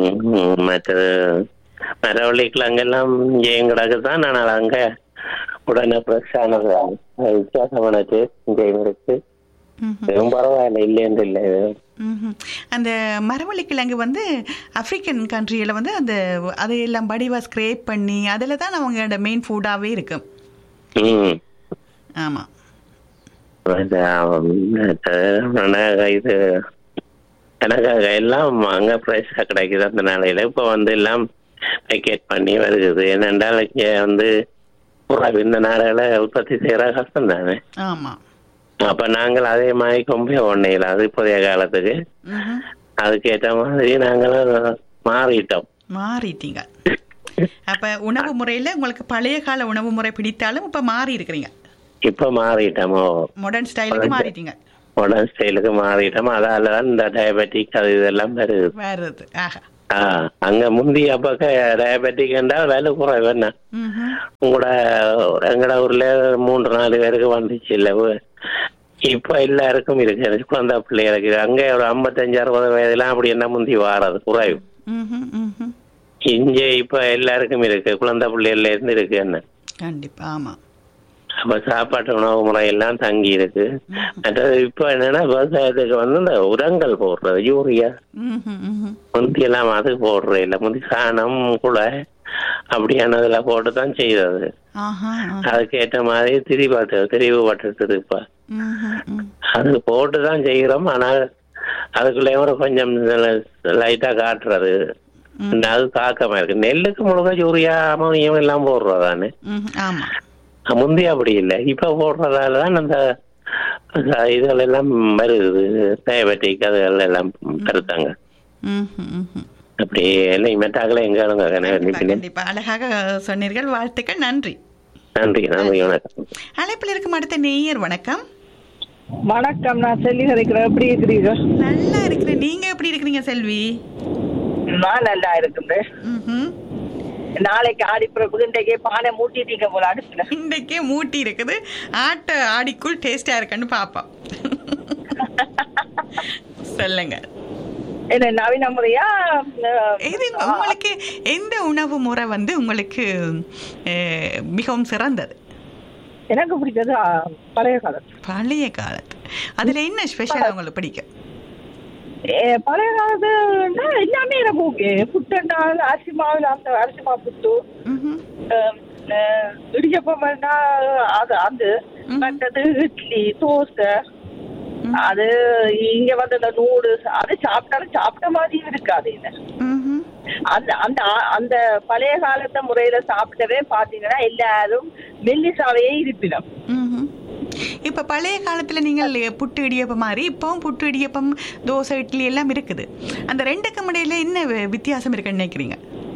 D: மற்றது மரவள்ளி கிழங்கெல்லாம் இங்கேயும் கிடக்குதான் ஆனால் அங்க உடனே ஃப்ரெஷ்ஷானது அது வித்தியாசமான டேஸ்ட் இங்கேயும் இருக்கு
B: ம்ஹும்.
D: இதுவும் பரவாயில்ல இல்லைன்னு இல்லை இது
B: ம்ஹும். அந்த மரவள்ளி கிழங்கு வந்து ஆப்பிரிக்கன் கண்ட்ரியில் வந்து அந்த அதையெல்லாம் படிவா ஸ்க்ரேப் பண்ணி அதில் தான் அவங்களோட மெயின் ஃபுட்டாகவே இருக்கும்
D: ம்
B: ஆமாம்
D: இது, ஆம், இது இது எனக்காக எல்லாம் அங்க ஃப்ரெஷ்ஷாக கிடைக்குது அந்த நாளையில இப்போ வந்து எல்லாம் பேக்கெட் பண்ணி வருகுது ஏனென்றால் இங்க வந்து பூரா இந்த நாடுகளை உற்பத்தி செய்யற கஷ்டம் தானே
B: ஆமாம்
D: அப்ப நாங்கள் அதே மாதிரி கொம்பே ஒன்னையில் அது இப்போதைய காலத்துக்கு
B: ம்ஹும்.
D: அதுக்கேற்ற மாதிரி நாங்களும் மாறிட்டோம்
B: மாறிட்டீங்க அப்போ உணவு முறையில் உங்களுக்கு பழைய கால உணவு முறை பிடித்தாலும் இப்போ மாறி இருக்கிறீங்க
D: இப்ப மாறிட்டோமோ
B: மாடர்ன் ஸ்டைலுக்கு மாறிட்டீங்க
D: மாடர்ன் ஸ்டைலுக்கு மாறிட்டோம் அதால தான் இந்த டயபெட்டிக் அது இதெல்லாம் வருது
B: வருது ஆஹா
D: ஆ, அங்க முந்தி அப்ப டயபெட்டிக் என்றால் வேலை குறைவு என்ன
B: ம்ஹும்.
D: உங்களோட எங்கட ஊர்ல மூன்று நாலு பேருக்கு வந்துச்சு இல்ல உ- இப்ப எல்லாருக்கும் இருக்கு குழந்தை பிள்ளைகளுக்கு அங்க ஒரு ஐம்பத்தஞ்சு அறுபது வயதுலாம் அப்படி என்ன முந்தி வாரது குறைவு
B: ம்ஹும், ம்ஹும்.
D: இங்க இப்ப எல்லாருக்கும் இருக்கு குழந்தை பிள்ளைகள்ல இருந்து இருக்கு என்ன
B: கண்டிப்பா ஆமாம்
D: அப்ப சாப்பாட்டு உணவு முறை எல்லாம் தங்கி இருக்கு மற்றது இப்ப என்னன்னா விவசாயத்துக்கு வந்து இந்த உரங்கள் போடுறது யூரியா
B: ம்ஹும், ம்ஹும்.
D: முந்தி எல்லாம் அது போடுறது இல்ல முந்தி சாணம் குலை அப்படியானதுல போட்டு தான் செய்தது
B: ஆஹா ஆஹா.
D: அதுக்கேற்ற மாதிரி திரிபாட்டு திரிவு பட்டுட்டு இப்ப
B: ம்ஹும், ம்.
D: அது போட்டு தான் செய்கிறோம் ஆனால் அதுக்குள்ளே ஒரு கொஞ்சம் லைட்டா காட்டுறது அது தாக்கமா இருக்கு நெல்லுக்கு முழுக்க யூரியா அமோனியம் எல்லாம் போடுறதானே
B: ம்ஹும். ஆமாம்
D: முந்தி அப்படி இல்லை இப்ப போடுறதால தான் அந்த அந்த இதுகள் எல்லாம் வருது டயபெட்டிக் அதுகள் எல்லாம் பெருத்தாங்க
B: ம்ஹும், ம்ஹும்.
D: அப்படி எல்லாம் மெட்டாக்களை எங்க
B: கண்டிப்பா,
D: நன்றி
B: கண்டிப்பா அழகாக சொன்னீர்கள் வாழ்த்துக்கள் நன்றி
D: நன்றி நன்றி வணக்கம்
B: அழைப்பில் இருக்கும் அடுத்த நேயர் வணக்கம்
E: வணக்கம் நான் செல்லி கதைக்கிறேன் எப்படி இருக்கிறீங்க
B: நல்லா இருக்கிறேன் நீங்க எப்படி இருக்கிறீங்க செல்வி
E: நான் நல்லா இருக்கிறேன்
B: ம்ஹும்.
E: நாளைக்கு ஆடிப்பிறப்பு இன்றைக்கே பானை மூட்டிட்டீங்க போல அடுப்புல
B: இன்றைக்கே மூட்டி இருக்குது ஆட்ட ஆடிக்குள் டேஸ்டா இருக்குன்னு பாப்போம் சொல்லுங்க
E: என்ன நவீன முறையா அஹ்,
B: இது உங்களுக்கு எந்த உணவு முறை வந்து உங்களுக்கு அஹ், மிகவும் சிறந்தது
E: எனக்கு பிடிச்சது அஹ், பழைய காலம்
B: பழைய காலத்து அதுல என்ன ஸ்பெஷல் உங்களுக்கு பிடிக்கும்
E: அஹ், பழைய காலத்து எல்லாமே எனக்கு ஓகே புட்டுன்னா அரிசி மாவுல அந்த அரிசி மாவு புட்டு
B: ம்ஹும்.
E: அஹ், அஹ், இடியப்பம் வேணா அது அது மற்றது இட்லி தோசை அது இங்க வந்து இந்த நூடுல்ஸ் அது சாப்பிட்டாலும் சாப்பிட்ட மாதிரியும் இருக்காது இது
B: ம்ஹும்.
E: அந்த அந்த அந்த பழைய காலத்து முறையில சாப்பிட்டவே பாத்தீங்கன்னா எல்லாரும் மெல்லிசாவையே இருப்பினம்
B: ம்ஹும். இப்ப பழைய காலத்துல நீங்கள் புட்டு இடியப்பம் மாதிரி இப்பவும் புட்டு இடியப்பம் தோசை இட்லி எல்லாம் இருக்குது அந்த ரெண்டுக்கும் இடையில என்ன வி- வித்தியாசம் இருக்குன்னு நினைக்கிறீங்க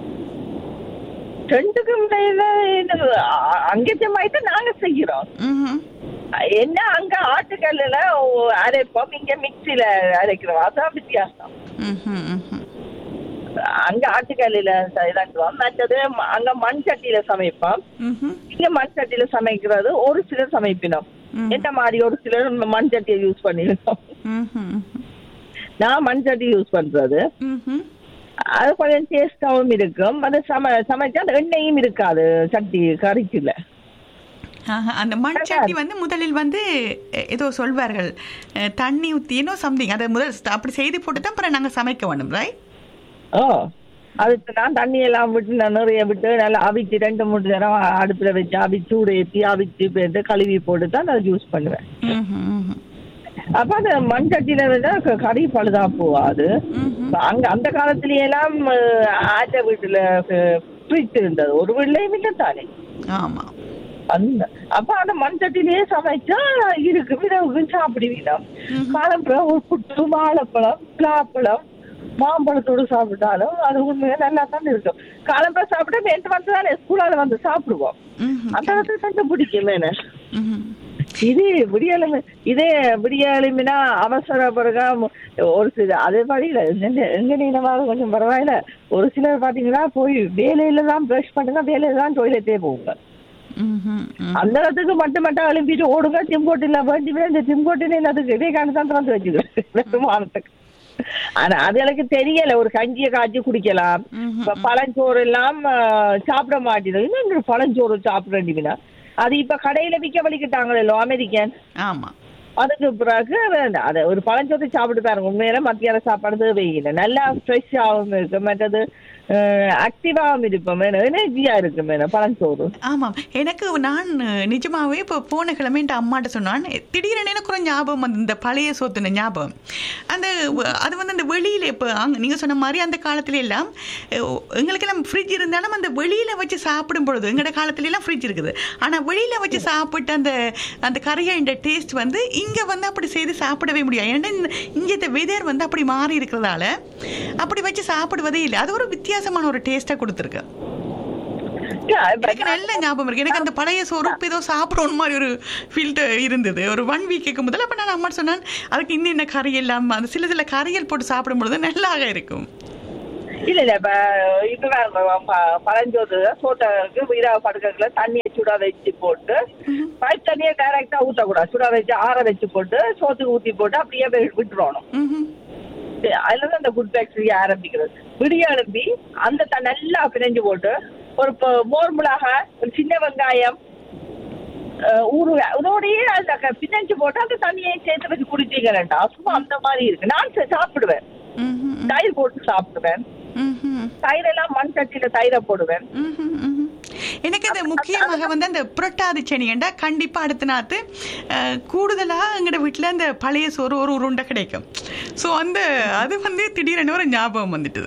E: ரெண்டுக்கும் இடையில என்னது, அ- அங்கேயமாயிட்டு நாங்க செய்கிறோம்
B: ம்ஹும்.
E: என்ன அங்க ஆட்டுக்கல்லுல ஓ- அரைப்போம் இங்க மிக்சியில அரைக்கிறோம் அதான் வித்தியாசம்
B: ம்ஹும், ம்ஹும்.
E: அங்க ஆட்டுக்கல்லுல ச- இதாக்குவோம் மற்றது ம- அங்க மண் சட்டியில சமைப்போம்
B: ம்ஹும்.
E: இங்க மண் சட்டியில சமைக்கிறது ஒரு சிலர் சமைப்பினோம்
B: ம்.
E: என்ன மாதிரி ஒரு சிலர் மண் சட்டியை யூஸ் பண்ணிருக்கோம்
B: ம்ஹும், ம்ஹும்.
E: நான் மண் சட்டி யூஸ் பண்றது
B: ம்ஹும்.
E: அது கொஞ்சம் டேஸ்டாவும் இருக்கும் அது சம சமைச்சா அந்த எண்ணெயும் இருக்காது சட்டி கறிக்குல
B: ஆஹா, அந்த மண் சட்டி வந்து முதலில் வந்து எ- ஏதோ சொல்வார்கள் அஹ், தண்ணி ஊத்தினோ சம்திங் அதை முதல் st- அப்படி செய்து போட்டு தான் அப்புறம் நாங்க சமைக்க வேண்டும் ரைட்
E: ஓ அதுக்கு நான் தண்ணி எல்லாம் விட்டு நான் நிறைய விட்டு நல்லா அவிச்சு ரெண்டு மூணு நேரம் அடுப்புல வச்சு அவிச்சு சூடு ஏற்றி அவிச்சு போட்டு கழுவி போட்டு தான் நான் யூஸ் பண்ணுவேன் அப்ப அந்த மண் சட்டியில இருந்தா க- கறி பழுதா போகாது இப்ப அங்க அந்த காலத்திலேயே எல்லாம் அஹ், ஆட்ட வீட்டுல ஃப்ரிட்ஜ் இருந்தது ஒரு வீட்லயும் இல்லை தானே
B: ஆமா
E: அந்த அப்ப அந்த மண் சட்டிலேயே சமைச்சா இருக்கு விரவு சாப்பிடுவீங்க காலம் ஒரு புட்டு வாழைப்பழம் பிளாப்பழம் மாம்பழத்தோடு சாப்பிட்டாலும் அது உண்மையா நல்லா தான் இருக்கும் காலம்பரம் சாப்பிட்டா நேற்று வந்து தானே ஸ்கூலால வந்து சாப்பிடுவோம்
B: ம்ஹும்.
E: அந்த இடத்துல கண்டு பிடிக்கும் என்ன
B: ம்ஹும்.
E: இது விடியலுமே இதே விடியலுமினா அவசர பிறகு ஒரு சில அதே மாதிரி இல்ல எங்க- எங்க நீளமாக கொஞ்சம் பரவாயில்ல ஒரு சிலர் பாத்தீங்கன்னா போய் வேலையில தான் பிரஷ் பண்ணுங்க வேலையில தான் டொய்லெட்டே போகுங்க
B: ம்ஹும். ம்.
E: அந்த இடத்துக்கு மட்டும் மட்டும் எழுப்பிட்டு ஓடுங்க டிம்கோட்டில வேண்டி இந்த டிம்கோட்டில என்னதுக்கு இதே காரணத்தான் வந்து வச்சுக்கிறேன் விமானத்துக்கு ஆனா அது எனக்கு தெரியல ஒரு கஞ்சியை காய்ச்சி குடிக்கலாம் இப்ப பழஞ்சோறு எல்லாம் ஆஹ், சாப்பிட மாட்டேது இன்னும் பழஞ்சோறு சாப்பிட அது இப்ப கடையில விக்க வலிக்கிட்டாங்களோ அமெரிக்கன்
B: ஆமா
E: அதுக்கு பிறகு வேண்டாம் அதை ஒரு பழஞ்சோத்தை சாப்பிட்டு பாருங்க உண்மையில மத்தியான சாப்பாடு தேவையில்லை நல்லா ஃப்ரெஷ்ஷாகவும் இருக்கு மற்றது ஆக்டிவாகவும் இருப்போம் எனர்ஜியா இருக்கும் வேணும் பழஞ்சோறு
B: ஆமாம் எனக்கு நான் நிஜமாவே இப்போ போன கிழமை என் அம்மாட்ட சொன்னான் திடீரென எனக்கு ஒரு ஞாபகம் வந்து இந்த பழைய சோத்துன ஞாபகம் அந்த வ- அது வந்து அந்த வெளியில் இப்போ அங்கே நீங்கள் சொன்ன மாதிரி அந்த காலத்துல எல்லாம் அஹ், எங்களுக்கெல்லாம் ஃப்ரிட்ஜ் இருந்தாலும் அந்த வெளியில் வச்சு சாப்பிடும் பொழுது எங்களோட காலத்துல எல்லாம் ஃப்ரிட்ஜ் இருக்குது ஆனால் வெளியில் வச்சு சாப்பிட்டு அந்த அந்த கரையோட டேஸ்ட் வந்து இங்கே வந்து அப்படி செய்து சாப்பிடவே முடியாது ஏன்னா இங்கே இந்த வெதர் வந்து அப்படி மாறி இருக்கிறதால அப்படி வச்சு சாப்பிடுவதே இல்லை அது ஒரு வித்தியாசமான ஒரு டேஸ்ட்டாக கொடுத்துருக்கு எனக்கு நல்ல ஞாபகம் இருக்கு எனக்கு அந்த பழைய சோறு உப்பு ஏதோ சாப்பிடணும் மாதிரி ஒரு ஃபில்டர் இருந்தது ஒரு ஒன் வீக்குக்கு முதல்ல அப்போ நான் அம்மா சொன்னேன் அதுக்கு இன்னும் என்ன கறி இல்லாம அந்த சில சில கறிகள் போட்டு சாப்பிடும் பொழுது நல்லாக இருக்கும்
E: இல்ல இல்ல இப்ப இப்ப வேற ப- பழஞ்சோறு சோட்டருக்கு வீரா படுக்கல தண்ணியை சுடா வச்சு போட்டு பைப் தண்ணியை டைரக்டா ஊத்தக்கூடாது சுடா வச்சு ஆற வச்சு போட்டு சோத்துக்கு ஊத்தி போட்டு அப்படியே வி- விட்டுறணும்
B: ம்ஹும்.
E: அதுலதான் அந்த குட் பாக்டீரியா ஆரம்பிக்கிறது விடிய எழுப்பி அந்த த- நல்லா பிணைஞ்சு போட்டு ஒரு ப- மோர் மிளகாய் ஒரு சின்ன வெங்காயம் அஹ், ஊறுகாய் இதோடயே அந்த க- பிணைஞ்சு போட்டு அந்த தண்ணியை சேர்த்து வச்சு குடிச்சீங்கன்னா சும்மா அந்த மாதிரி இருக்கு நான் சா- சாப்பிடுவேன்
B: ம்ஹும்.
E: தயிர் போட்டு சாப்பிடுவேன்
B: ம்ஹும்.
E: தயிர் எல்லாம் மண் சட்டியில தயிரை போடுவேன்
B: ம்ஹும். ம்ஹும். எனக்கு அது முக்கியமாக வந்து அந்த புரட்டாதி செடியண்டா கண்டிப்பா அடுத்த நாத்து அஹ், கூடுதலா எங்கட வீட்டுல அந்த பழைய சோறு ஒரு உருண்டை கிடைக்கும் ஸோ அந்த அது வந்து திடீரென ஒரு ஞாபகம் வந்துட்டுது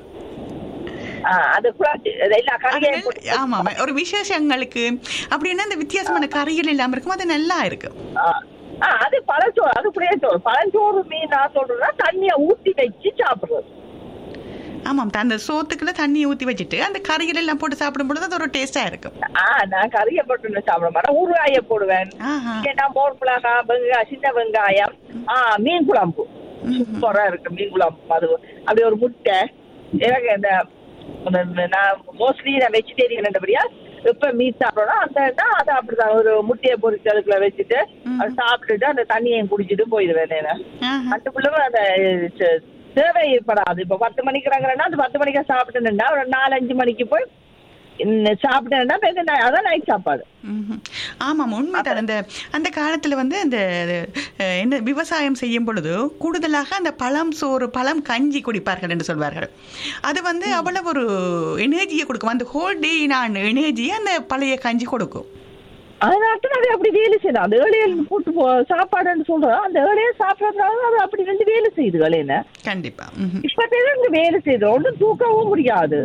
E: ஆஹ் அது கூட அது எல்லா
B: அது
E: கறியையும்
B: நல்ல-
E: போட்டு
B: ஆமா ஆமா. ஒரு விசேஷங்களுக்கு அப்படின்னா அந்த வித்தியாசமான கறிகள் இல்லாம இருக்கும் அது நல்லா இருக்கும்
E: ஆஹ் ஆஹ் அது பழச்சோறு அது புளியச்சோறு பழஞ்சோறு மீன் நான் சொல்றேன்னா தண்ணியை ஊத்தி வச்சு சாப்பிடுறது
B: ஆமாம் த- அந்த சோத்துக்குள்ள தண்ணியை ஊத்தி வச்சுட்டு அந்த கறிகள் எல்லாம் போட்டு சாப்பிடும் பொழுது அது ஒரு டேஸ்டா இருக்கும்
E: ஆஹ் நான் கறியை போட்டு சாப்பிட மாட்டேன் ஊறுகாய போடுவேன்
B: ஆஹா.
E: கேட்டா மோர் மிளகாய் வெங்காயம் சின்ன வெங்காயம் ஆஹ் மீன் குழம்பு சூப்பரா இருக்கு மீன் குழம்பு அது அப்படி ஒரு முட்டை எனக்கு இந்த இந்த- நான் மோஸ்ட்லி நான் வெஜிடேரியன்ன்றபடியா எப்ப மீட் சாப்பிடணும் அந்த தான் அதை அப்படிதான் ஒரு முட்டையை பொரிச்சு அதுக்குள்ள வச்சுட்டு அதை சாப்பிட்டுட்டு அந்த தண்ணியையும் குடிச்சிட்டு போயிடுவேன் நான்
B: ஆஹா.
E: அதுக்குள்ள அந்த ச- தேவை ஏற்படாது இப்ப பத்து மணிக்கு இறங்குறேன்னா அது பத்து மணிக்கு சாப்பிட்டுனா ஒரு நாலு அஞ்சு மணிக்கு போய் இன்னும் சாப்பிட்டேன்னா பிறகு நை- அதான் நைட் சாப்பாடு
B: ம்ஹும். ஆமாம் உண்மைதான் அந்த அந்த காலத்துல வந்து அந்த அஹ், என்ன விவசாயம் செய்யும் பொழுது கூடுதலாக அந்த பழம் சோறு பழம் கஞ்சி குடிப்பார்கள் என்று சொல்வார்கள் அது வந்து அவ்வளவு ஒரு எனர்ஜியை கொடுக்கும் அந்த ஹோல் டே நான் எனர்ஜியை அந்த பழைய கஞ்சி கொடுக்கும்
E: அதனால அது அப்படி வேலை செய்யுது அந்த ஏழையில் போட்டு போ சாப்பாடுன்னு சொல்றோம் அந்த ஏழையை சாப்பிடறதுனால அது அப்படி வந்து வேலை செய்யுது ஏழையில
B: கண்டிப்பா ம்ஹும்.
E: இப்ப இங்க வேலை செய்யுது ஒன்றும் தூக்கவும் முடியாது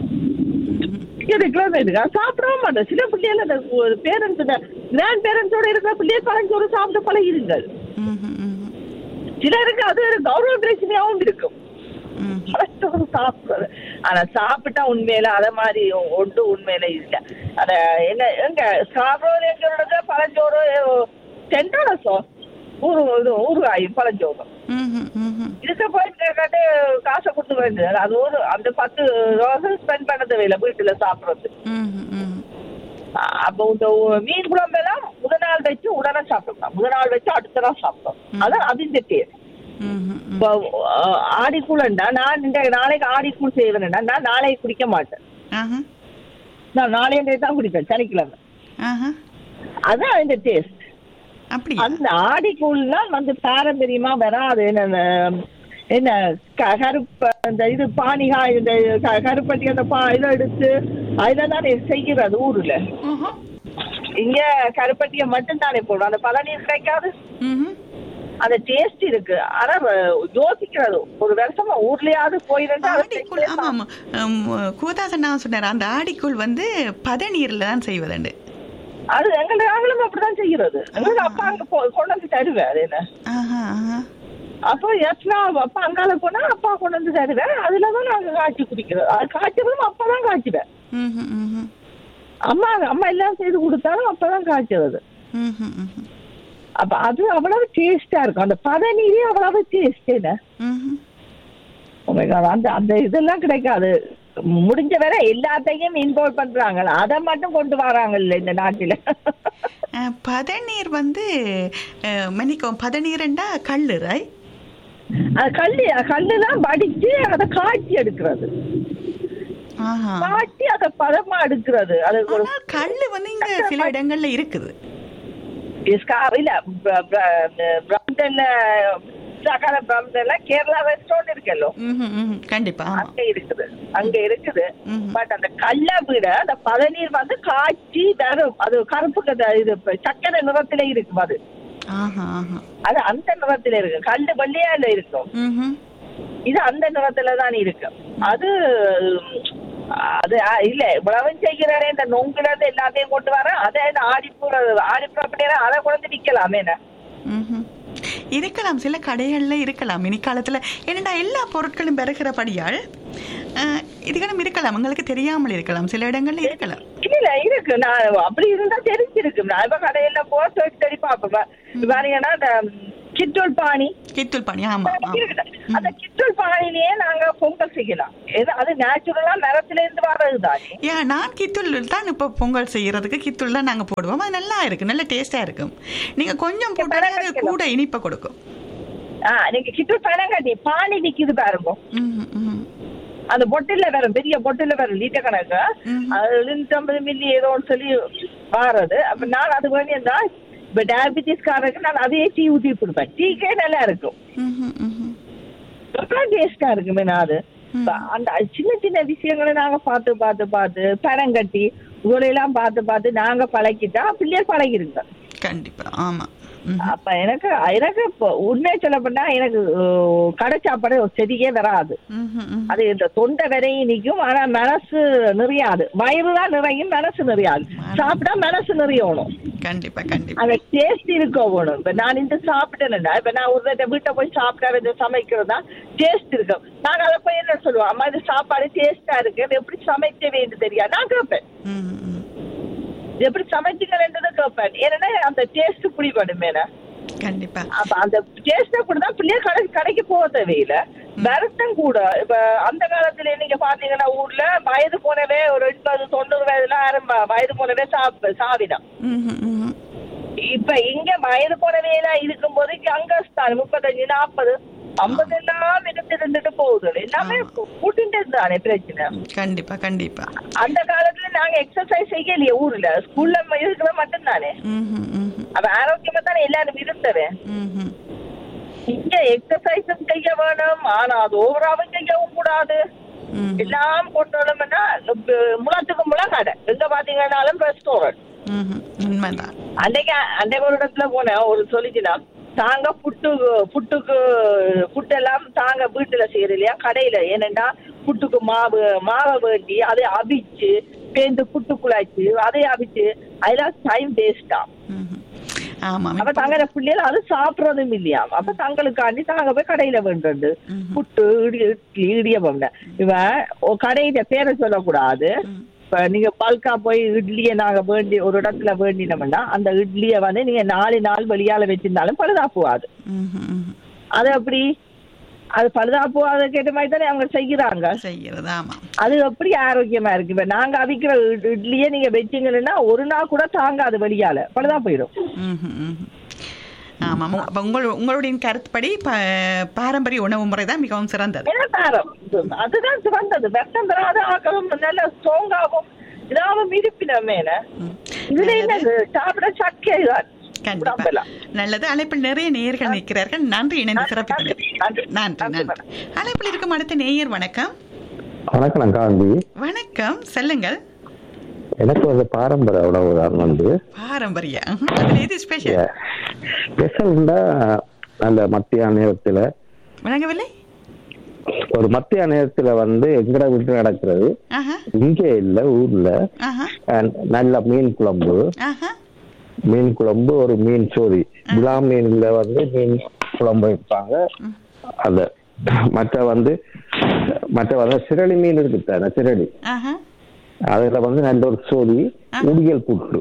E: இதுக்கெல்லாம் இதுக்கு சாப்பிடவும் மாட்டேன் சில பிள்ளைகள் அந்த பேரண்ட்ஸ் கிராண்ட் பேரண்ட்ஸோட இருக்கிற பிள்ளைகள் பழஞ்சோறு சாப்பிட பழகிருங்கள்
B: ம்ஹும், ம்ஹும்,
E: சிலருக்கு அது ஒரு கௌரவ பிரச்சனையாவும் இருக்கும்
B: ம்ஹும்.
E: பழஞ்சோறு சாப்பிடுறது ஆனா சாப்பிட்டா உண்மையில அத மாதிரி ஒன்று உண்மையில இல்ல அத என்ன எங்க சாப்பிடுறது பழஞ்சோறு டென் டாலர்ஸோ ஊரு இது ஊறுகாய் பழஞ்சோறு
B: ம்ஹும், ம்ஹும்.
E: இதுக்கு போயிட்டு கேட்டு காசை கொடுத்து வேண்டியது அது ஒரு அந்த பத்து ரோசை ஸ்பெண்ட் பண்ண தேவையில்லை வீட்டுல சாப்பிடுறது
B: ம்ஹும், ம்ஹும்.
E: அப்போ இந்த உ- மீன் குழம்பு எல்லாம் முதல் நாள் வச்சு உடனே சாப்பிடலாம் முதல் நாள் வச்சு அடுத்த நாள் சாப்பிட்டோம் அதான் அது இந்த டேஸ்ட்
B: ம்ஹும், ம்ஹும்.
E: இப்போ அஹ், ஆடிக்கூழண்டா நான் இந்த நாளைக்கு ஆடிக்கூழ் செய்வேன்டா நான் நாளைக்கு குடிக்க மாட்டேன்
B: ஆஹா,
E: நான் நாளைய தான் குடிப்பேன் சனிக்கிழமை
B: ஆஹா.
E: அதான் இந்த டேஸ்ட்
B: அப்படியா
E: அந்த ஆடிக்கூழ்லாம் வந்து பாரம்பரியமா வராது என்ன என்ன க- கருப்ப இந்த இது பானிகா இந்த க- கருப்பட்டி அந்த பா இதை எடுத்து அதில் தானே செய்கிறது ஊர்ல
B: ஆஹா.
E: இங்க கருப்பட்டியை மட்டும் தானே போடும் அந்த பதநீர் கிடைக்காது
B: ம்ஹும்.
E: அந்த டேஸ்ட் இருக்கு ஆனா வ- யோசிக்கிறது ஒரு வருஷமா ஊர்லயாவது போயிருந்தா அதை
B: ஆடிக்குள்
E: செஞ்சே
B: ஆமா ஆமா உம், கூதாசன் நான் சொன்னார் அந்த ஆடிக்குள் வந்து பதநீர்ல தான் செய்வதுண்டு
E: அது எங்க நாங்களும் அப்படிதான் செய்யறது எங்களுக்கு அப்பா அங்க போ- கொண்டு வந்து தருவேன் அது என்ன
B: ஆஹா, ஆஹா.
E: அப்போ எத்தனா அப்பா அங்கால போனா அப்பா கொண்டு வந்து தருவேன் அதுலதான் நாங்க காய்ச்சி குடிக்கிறோம் அது காய்ச்சறதும் அப்பா தான் காய்ச்சுவேன்
B: ம்ஹும், ம்ஹும்.
E: அம்மா அம்மா எல்லாம் செய்து கொடுத்தாலும் அப்பதான் காய்ச்சறது
B: ம்ஹும், ம்ஹும்.
E: அப்ப அது அவ்வளவு டேஸ்டா இருக்கும் அந்த பதநீரே அவ்வளவு டேஸ்ட் என்ன
B: ம்ஹும்.
E: Oh my God, அந்த அந்த இதெல்லாம் கிடைக்காது முடிஞ்ச வரை எல்லாத்தையும் இன்வால்வ் பண்றாங்க அதை மட்டும் கொண்டு வராங்கல்ல இந்த நாட்டில
B: அஹ், பதநீர் வந்து அஹ், மன்னிக்கவும் பதநீர்ண்டா கல்லு ராய்
E: அது கல்லு கல்லுலாம் வடிச்சு அதை காய்ச்சி எடுக்கிறது
B: ஆஹா
E: காய்ச்சி அதை பதமா எடுக்கிறது அது ஒரு
B: ஆனால் கல்லு வந்து இங்க சில இடங்கள்ல இருக்குது
E: ஸ்கா- இல்ல பிரம்டன்ல சகால பிரம்டன்ல கேரளா ரெஸ்டாரண்ட் இருக்கல்லோ
B: ம்ஹும், ம்ஹும். கண்டிப்பா ஆமா
E: அங்க இருக்குது அங்க இருக்குது
B: ம்ஹும்.
E: பட் அந்த கல்லை விட அந்த பதநீர் வந்து காய்ச்சி வரும் அது கருப்பு கத- இது இப்ப சக்கரை நிறத்துல இருக்கும் அது
B: ஆஹா ஆஹா
E: அது அந்த நிறத்துல இருக்கு கல்லு வெள்ளையால இருக்கும்
B: ம்ஹும்.
E: இது அந்த நிறத்துல தான் இருக்கு அது அது ஆ, இல்ல இவ்வளவு செய்கிறாரே இந்த நொங்குல இருந்து எல்லாத்தையும் கொண்டு வர அதை இந்த ஆடிப்பூ ஆடிப்பூ அப்படின்னா அதை கொண்டு விற்கலாமே என்ன
B: ம்ஹும். இருக்கலாம் சில கடைகள்ல இருக்கலாம் இனி காலத்துல என்னடா எல்லா பொருட்களும் பெருகிறபடியால் அஹ், இதுகளும் இருக்கலாம் உங்களுக்கு தெரியாமல் இருக்கலாம் சில இடங்கள்ல இருக்கலாம்
E: இல்ல இருக்கு நான் அப்படி இருந்தா தெரிஞ்சிருக்கு நான் இப்ப கடையில போ தேடி தேடி பாப்பேன் பாத்தீங்கன்னா இந்த கிட்டோல் பாணி
B: கித்துல் பாணி ஆமா ஆமா
E: இருக்குது. அந்த கிட்டோல் பாணிலேயே நாங்க பொங்கல் செய்யலாம் ஏன்னா அது நேச்சுரலா மரத்துல இருந்து வர்றது தானே
B: ஏன் நான் கித்துள் தான் இப்போ பொங்கல் செய்யறதுக்கு கித்துள் தான் நாங்கள் போடுவோம் அது நல்லா இருக்கு நல்ல டேஸ்டா இருக்கும் நீங்க கொஞ்சம் போட்டாலே அது கூட இனிப்பை கொடுக்கும்
E: ஆஹ் நீங்க கிட்டோல் பனங்காட்டி பாணி நிக்குது பாருங்க
B: ம்ஹும், ம்ஹும்.
E: அந்த பொட்டில வரும் பெரிய பொட்டில வரும் லீட்டர் கணக்கு
B: ம்.
E: அது எழுநூத்தம்பது மில்லி ஏதோன்னு சொல்லி வாரது அப்ப நான் அது வேண்டியதா இப்ப டயபிட்டிஸ் காரருக்கு நான் அதையே டீ ஊத்தி கொடுப்பேன் டீக்கே நல்லா இருக்கும்
B: ம்ஹும், ம்ஹும்.
E: ரொம்ப டேஸ்டா இருக்குமே நான் அது இப்ப அந்த சின்ன சின்ன விஷயங்களை நாங்க பார்த்து பார்த்து பார்த்து பணம் கட்டி இவளையெல்லாம் பார்த்து பார்த்து நாங்க பழக்கிட்டா பிள்ளையர் பழகிருங்க
B: கண்டிப்பா ஆமா ம்ஹும்.
E: அப்ப எனக்கு எனக்கு இப்போ உண்மையை சொல்ல போனா எனக்கு அஹ், கடை சாப்பாடு சரியே வராது
B: ம்ஹும், ம்ஹும்.
E: அது இந்த தொண்டை வரையும் நிற்கும் ஆனா மனசு நிறையாது வயிறு தான் நிறையும் மனசு நிறையாது சாப்பிட்டா மனசு நிறையணும்
B: கண்டிப்பா கண்டிப்பா
E: அந்த டேஸ்ட் இருக்க வேணும் இப்ப நான் இந்த சாப்பிட்டேன்னா இப்ப நான் ஒரு தடவை வீட்டை போய் சாப்பிட்டா இந்த சமைக்கிறதா டேஸ்ட் இருக்கும் நான் அதை போய் என்ன சொல்லுவேன் அம்மா இது சாப்பாடு டேஸ்டா இருக்கு இது எப்படி சமைக்க வேண்டும் தெரியாது நான் கேட்பேன்
B: ம்ஹும், ம்ஹும்.
E: இது எப்படி சமைச்சிங்கன்றது கேட்பேன் ஏன்னா அந்த டேஸ்ட் புடிபடும் என்ன
B: கண்டிப்பா
E: அப்ப அந்த டேஸ்ட் அப்படிதான் பிள்ளைய கடை கடைக்கு போக தேவையில்ல வருத்தம் கூட இப்ப அந்த காலத்துல நீங்க பாத்தீங்கன்னா ஊர்ல வயது போனவே ஒரு எண்பது தொண்ணூறு வயதுல ஆரம்ப வயது போனவே சாப்ப சாவிதான்
B: ம்ஹும், ம்ஹும்.
E: இப்ப இங்க வயது போனவே எல்லாம் இருக்கும்போது இங்க அங்கஸ்தான் முப்பத்தஞ்சு நாற்பது ஐம்பது எல்லாம் எடுத்து இருந்துட்டு போகுது எல்லாமே கூட்டிட்டு தானே பிரச்சனை
B: கண்டிப்பா கண்டிப்பா
E: அந்த காலத்துல நாங்க எக்ஸசைஸ் செய்யலையே ஊர்ல ஸ்கூல்ல இருக்கிற மட்டும்தானே
B: ம்ஹும், ம்ஹும்.
E: அப்ப ஆரோக்கியமா தானே எல்லாரும் இருந்தவன்
B: ம்ஹும்.
E: இங்க எக்ஸசைஸும் செய்ய வேணும் ஆனா அது ஓவராவும் செய்யவும் கூடாது
B: ம்ஹும்.
E: எல்லாம் கொண்டு வரணும்னா முளத்துக்கு முளம் கடை எங்க பாத்தீங்கன்னாலும் ரெஸ்டாரண்ட்
B: ம்ஹும். உண்மைதான்
E: அன்னைக்கு அன்னைக்கு ஒரு இடத்துல போனேன் ஒரு சொல்லிச்சுனா தாங்க புட்டு புட்டுக்கு புட்டெல்லாம் தாங்க வீட்டுல செய்யறது இல்லையா கடையில ஏனென்றா புட்டுக்கு மாவு மாவை வேண்டி அதை அவிச்சு பேந்து புட்டு குழாய்ச்சி அதை அவிச்சு அதெல்லாம் டைம் வேஸ்டா
B: ம்ஹும். ஆமாம்
E: அப்ப தங்க பிள்ளைகள் அது சாப்பிடறதும் இல்லையா அப்ப தங்களுக்காண்டி தாங்க போய் கடையில வேண்டது புட்டு இடி இட்லி இடியப்பம் இவன் ஒரு கடையில பேரை சொல்லக்கூடாது இப்ப நீங்க பல்கா போய் இட்லியை நாங்க வேண்டி ஒரு இடத்துல வேண்டினோம்னா அந்த இட்லியை வந்து நீங்க நாலு நாள் வெளியால வச்சிருந்தாலும் பழுதா போகாது
B: ம்ஹும், ம்ஹும்.
E: அது எப்படி அது பழுதா போகாத கேட்ட மாதிரி தானே அவங்க செய்யறாங்க
B: செய்யறது ஆமாம்
E: அது எப்படி ஆரோக்கியமா இருக்கு இப்ப நாங்க அவிக்கிற இட்- இட்லியை நீங்க வச்சீங்கன்னா ஒரு நாள் கூட தாங்காது வெளியால பழுதா போயிடும்
B: ம்ஹும், ம்ஹும். ஆமாம் உ- அப்ப உங்கள் உங்களுடைய கருத்துப்படி ப- பாரம்பரிய உணவு முறை தான் மிகவும் சிறந்தது
E: என்ன தாரம் அதுதான் சிறந்தது வெப்பம் பெறாத ஆக்கவும் நல்ல ஸ்ட்ராங்காகவும் இதாகவும் இருப்பினமே இதுல என்னது சாப்பிட சக்கை தான்
B: கண்டிப்பா
E: உடம்பெல்லாம்.
B: நல்லது அழைப்பில் நிறைய நேயர்கள் நிற்கிறார்கள் நன்றி இணைந்து சிறப்பித்தது
E: நன்றி,
B: நன்றி
E: நன்றி,
B: நன்றி அழைப்பில் இருக்கும் அடுத்த நேயர் வணக்கம்
F: வணக்கம் காந்தி
B: வணக்கம் செல்லுங்கள்
F: எனக்கு வந்து பாரம்பரிய உணவு தான் வந்து
B: பாரம்பரிய ம்ஹும். அதுல எது ஸ்பெஷல்
F: ஸ்பெஷல்னா அந்த மத்திய நேரத்துல
B: விளங்கவில்லை
F: ஒரு மத்திய நேரத்துல வந்து எங்கட வீட்டு நடக்கிறது
B: ஆஹா
F: இங்கே இல்ல ஊர்ல
B: ஆஹா
F: அஹ், நல்ல மீன் குழம்பு
B: ஆஹா
F: மீன் குழம்பு ஒரு மீன் சோதி விழா மீன்ல வந்து மீன் குழம்பு வைப்பாங்க அந்த மற்ற வந்து மற்ற வந்து சிரளி மீன் இருக்கு தானே சிரளி
B: ஆஹா
F: அதுல வந்து நல்ல ஒரு சோதி உடியல் புட்டு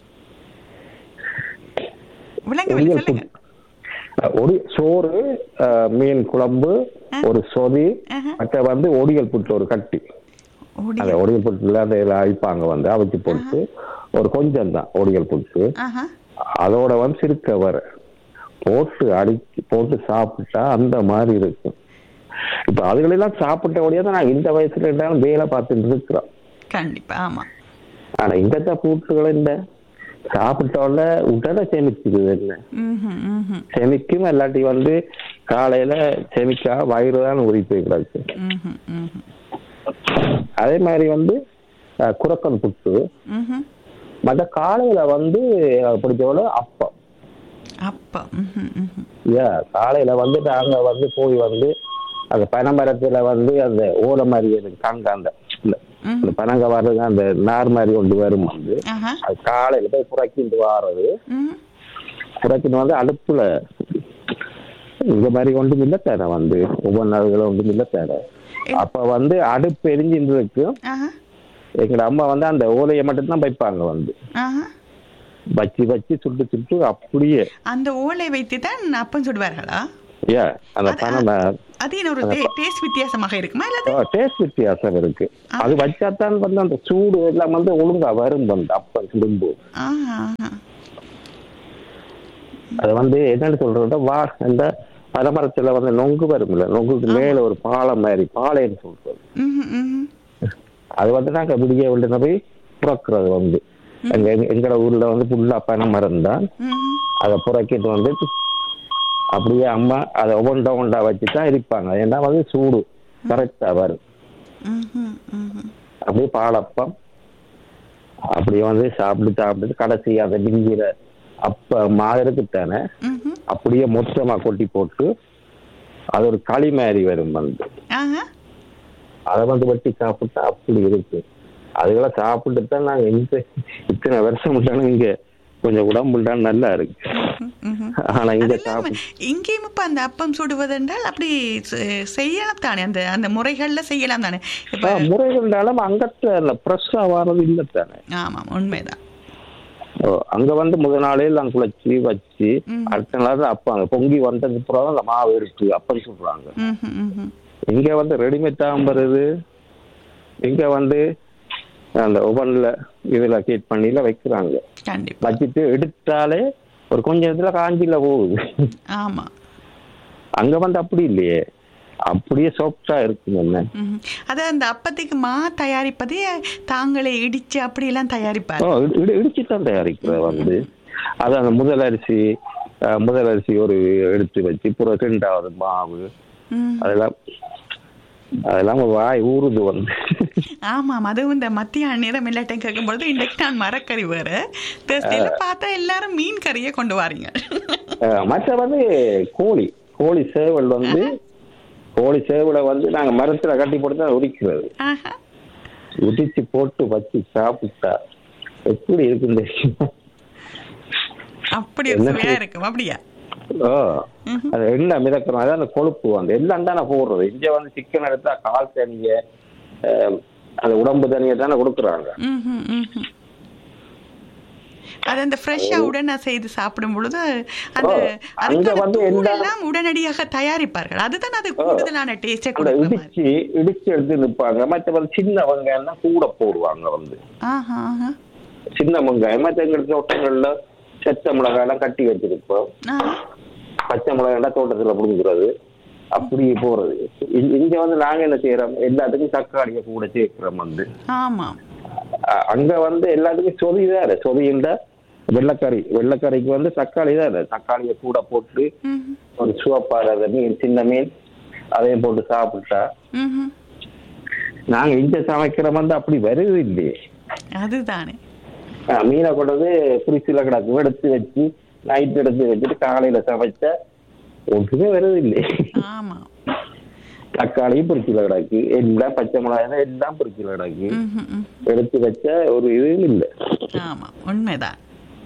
B: விளங்கவில்லை
F: உடியல்
B: சொல்லுங்க
F: புட்டு அஹ், ஒரு சோறு அஹ், மீன் குழம்பு ஒரு சொதி
B: ஆஹா.
F: மற்ற வந்து ஒடியல் புட்டு ஒரு கட்டி
B: ஓடி
F: அந்த ஒடியல் புட்டுல அந்த இதுல அழிப்பாங்க வந்து அவிச்சு போட்டு ஒரு கொஞ்சம் தான் ஒடியல் புட்டு
B: ஆஹா
F: அதோட வந்து சிறுக்க வர போட்டு அடிச்சு போட்டு சாப்பிட்டா அந்த மாதிரி இருக்கும் இப்ப அதுகளெல்லாம் சாப்பிட்ட உடனே தான் நான் இந்த வயசுல இருந்தாலும் வேலை பார்த்துட்டு இருக்கிறோம்
B: கண்டிப்பா ஆமா
F: ஆனா இந்த பூட்டுகள் இந்த சாப்பிட்டோட உடலை சேமிச்சுக்குது என்ன
B: ம்ஹும், ம்ஹும்,
F: செமிக்கும் இல்லாட்டி வந்து காலையில செமிக்கா வயிறு தான் உரி போய் கிடக்கு
B: ம்ஹும், ம்ஹும்,
F: அதே மாதிரி வந்து அஹ், குரக்கன் புட்டு
B: ம்ஹும்.
F: மற்ற காலையில வந்து அஹ், பிடிச்சவள அப்பம்
B: அப்பா ம்ஹும், ம்ஹும்.
F: ஏ காலையில வந்து நாங்க வந்து போய் வந்து அந்த பனைமரத்துல வந்து அந்த ஓலை மாதிரி இருக்கு கங்க அந்த இல்ல, அந்த பனங்க வர்றது அந்த நார் மாதிரி கொண்டு வரும் வந்து
B: ஆஹா
F: அது காலையில போய் புறக்கிட்டு வாரது
B: ம்ஹும்.
F: புறக்கிட்டு வந்து அடுப்புல இந்த மாதிரி ஒன்றும் இல்ல தேவை வந்து ஒவ்வொரு நாள்களும் ஒன்றும் இல்ல தேவை அப்ப வந்து அடுப்பு எரிஞ்சிருக்கு
B: ஆஹா
F: எங்க அம்மா வந்து அந்த ஓலையை மட்டும்தான் வைப்பாங்க வந்து
B: ஆஹா
F: வச்சு வச்சு சுட்டு சுட்டு அப்படியே
B: அந்த ஓலை வைத்து தான் அப்பம் சுடுவார்களா
F: ஏ அந்த
B: அது-
F: பனை
B: அது என்ன ஒரு டேஸ்ட் வித்தியாசமாக இருக்குமா இல்லது
F: டேஸ்ட் வித்தியாசம் இருக்கு அது வச்சாதான் வந்து அந்த சூடு எல்லாம் வந்து ஒழுங்கா வரும் வந்து அப்ப சுடும்பு
B: ஆஹா ஆஹா.
F: அது வந்து என்னன்னு சொல்றது வா இந்த பனைமரத்துல வந்து நொங்கு வரும்ல நொங்குக்கு மேல ஒரு பாலம் மாதிரி பாளைன்னு சொல்றது
B: ம்ஹும், ம்ஹும்.
F: அது வந்து நாங்க விடிய விட்டு போய் புறக்கிறது வந்து எங்க எங்க- எங்கட ஊர்ல வந்து ஃபுல்லா பனை மரம் தான்
B: ம்ஹும்.
F: அதை புறக்கிட்டு வந்து அப்படியே அம்மா அதை ஒவ்வொண்டா ஒண்டா வச்சு தான் இருப்பாங்க ஏன்னா வந்து சூடு கரெக்டா வரும்
B: ம்ஹும், ம்ஹும்.
F: அப்படியே பாலப்பம் அப்படியே வந்து சாப்பிட்டு சாப்பிட்டு கடைசி அந்த மிஞ்சிற அப்ப மாக இருக்குத்தானே
B: ம்ஹும்.
F: அப்படியே மொத்தமா கொட்டி போட்டு அது ஒரு களி மாதிரி வரும் வந்து
B: ஆஹா
F: அதை வந்து வெட்டி சாப்பிட்டா அப்படி இருக்கு அதுக்கெல்லாம் சாப்பிட்டு தான் நாங்க இந்த இத்தனை வருஷம் விட்டாலும் இங்க கொஞ்சம் உடம்புட்டாலும் நல்லா இருக்கு
B: ம்ஹும்.
F: ஆனா இங்க
B: அது இல்லாம
F: சாப்பிட்டு
B: இங்கேயும் இப்ப அந்த அப்பம் சுடுவதென்றால் அப்படி செ- செய்யலாம் தானே அந்த அந்த முறைகள்ல செய்யலாம் தானே இப்ப
F: முறைகள்னாலும் அங்கத்துல ஃப்ரெஷ்ஷா வர்றது இல்லை தானே
B: ஆமாம் உண்மைதான்
F: ஓ, அங்க வந்து முத நாளே எல்லாம் குழச்சி வச்சு
B: ம்.
F: அடுத்த நாள் தான் அப்பாங்க பொங்கி வந்ததுக்கு அப்புறம் அந்த மாவு இருக்கு அப்படி சொல்றாங்க
B: ம்ஹும், ம்ஹும்.
F: இங்க வந்து ரெடிமேட் வருது இங்க வந்து அந்த ஓவன்ல இதுல ஹீட் பண்ணில வைக்கிறாங்க
B: கண்டிப்பா
F: வச்சுட்டு எடுத்தாலே ஒரு கொஞ்ச நேரத்துல காஞ்சில போகுது
B: ஆமா
F: அங்க வந்து அப்படி இல்லையே அப்படியே சாஃப்டா இருக்கும் என்ன
B: ம்ஹும். அது அந்த அப்பத்துக்கு மா தயாரிப்பதே தாங்களே இடிச்சு அப்படி எல்லாம் தயாரிப்பார்
F: ஓ, இடி- இடி- இடிச்சு தான் தயாரிக்கிறது வந்து அது அந்த முதல் அரிசி அஹ், முதல் அரிசி ஒரு எடுத்து வச்சு புற ரெண்டாவது மாவு
B: ம்.
F: அதெல்லாம் அதெல்லாம் வாய் ஊறுது வந்து
B: ஆமாம் அதுவும் இந்த மத்தியான நேரம் எல்லாட்டையும் கேட்கும்பொழுது இன்றைக்கு நான் மரக்கறி வேற தேர்ஸ்டேல பார்த்தா எல்லாரும் மீன் கறியை கொண்டு வாரீங்க
F: அஹ், மற்ற வந்து கோழி கோழி சேவல் வந்து கோழி சேவலை வந்து நாங்க மரத்துல கட்டி போட்டு தான் உரிக்கிறது
B: ஆஹா.
F: உரிச்சு போட்டு வச்சு சாப்பிட்டா எப்படி இருக்கும் தெரியுமா
B: அப்படி ஒரு
F: என்ன
B: சுவையா
F: செய்ய-
B: இருக்கும் அப்படியா
F: ஓ அது எண்ணெய் மிதக்கிறோம் அதான் அந்த கொழுப்பு வந்து எல்லாம் தானே போடுறது இங்க வந்து சிக்கன் எடுத்தா கால் தனிய அஹ், அந்த உடம்பு தனியை தானே கொடுக்குறாங்க
B: ம்ஹும், ம்ஹும். அது அந்த ஃப்ரெஷ்ஷா உடனே செய்து சாப்பிடும் பொழுது அந்த
F: ஓ, அங்க
B: அதுக்கான
F: வந்து
B: தூள்
F: எல்லா-
B: எல்லாம் உடனடியாக தயாரிப்பார்கள் அதுதான் அது கூடுதலான டேஸ்டே
F: அந்த
B: கொடுக்குற மாதிரி
F: இடிச்சு இடிச்சு எடுத்து நிற்பாங்க மற்றபடி சின்ன வெங்காயம் தான் கூட போடுவாங்க வந்து
B: ஆஹா ஆஹா
F: சின்ன வெங்காயம் மற்ற எங்க தோட்டங்கள்ல செத்த மிளகாய் எல்லாம் கட்டி வச்சிருப்போம்
B: ஆ.
F: பச்சை மிளகாய் தோட்டத்துல புடுங்குறது அப்படி போறது இ- இங்க வந்து நாங்க என்ன செய்யறோம் எல்லாத்துக்கும் தக்காளியை கூட சேர்க்கிறோம் வந்து
B: ஆமாம்
F: அ- அங்க வந்து எல்லாத்துக்கும் சொதி தான் சொதின்ற வெள்ளைக்கறி வெள்ளைக்கறிக்கு வந்து தக்காளி தான் தக்காளியை கூட போட்டு
B: ம்ஹும்,
F: ஒரு சுவப்பாத மீன் சின்ன மீன் அதையும் போட்டு சாப்பிட்டா
B: ம்ஹும்.
F: நாங்க இங்க சமைக்கிற வந்து அப்படி வருது இல்லையே
B: அதுதானே
F: அஹ் மீனை கொண்டு வந்து ஃப்ரிட்ஜில் கிடக்கு எடுத்து வச்சு நைட் எடுத்து வச்சுட்டு காலையில சமைச்சா ஒன்றுமே வருது இல்லையே
B: ஆமா
F: தக்காளியும் பிரிச்சில கிடக்கு எல்லாம் பச்சை மிளகாய் எல்லாம் பிரிச்சில கிடக்கு
B: ம்ஹும், ம்.
F: எடுத்து வச்ச ஒரு இதுவும் இல்லை
B: ஆமா உண்மைதான்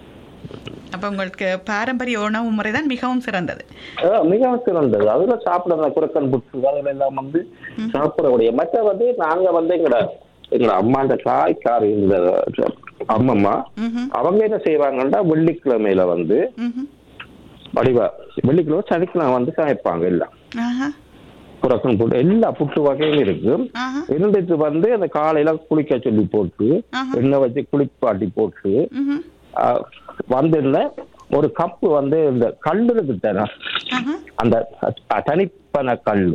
B: அப்ப உங்களுக்கு பாரம்பரிய உணவு முறை தான் மிகவும் சிறந்தது
F: அஹ் மிகவும் சிறந்தது அதுல சாப்பிடுற குரக்கன் புட்டு அதுல எல்லாம் வந்து சாப்பிடக்கூடிய மற்ற வந்து நாங்க வந்து எங்கட எங்க அம்மாண்ட தாய்க்காரி இந்த அம்மம்மா
B: ம்ஹும்,
F: அவங்க என்ன செய்வாங்கன்னா வெள்ளிக்கிழமையில வந்து
B: ம்ஹும்.
F: வடிவா வெள்ளிக்கிழமை சனிக்கிழமை வந்து சமைப்பாங்க எல்லாம்
B: ஆஹா,
F: புறக்கன் புட்டு எல்லா புட்டு வகையும் இருக்கு
B: ஆஹா,
F: இருந்துட்டு வந்து அந்த காலையில குளிக்க சொல்லி போட்டு
B: ஆஹா.
F: எண்ணெய் வச்சு குளிப்பாட்டி போட்டு
B: ம்ஹும்,
F: ஆஹ், வந்துல ஒரு கப்பு வந்து இந்த கல்லு இருக்கு தானே
B: ஆஹா.
F: அந்த அஹ், தனிப்பன கல்லு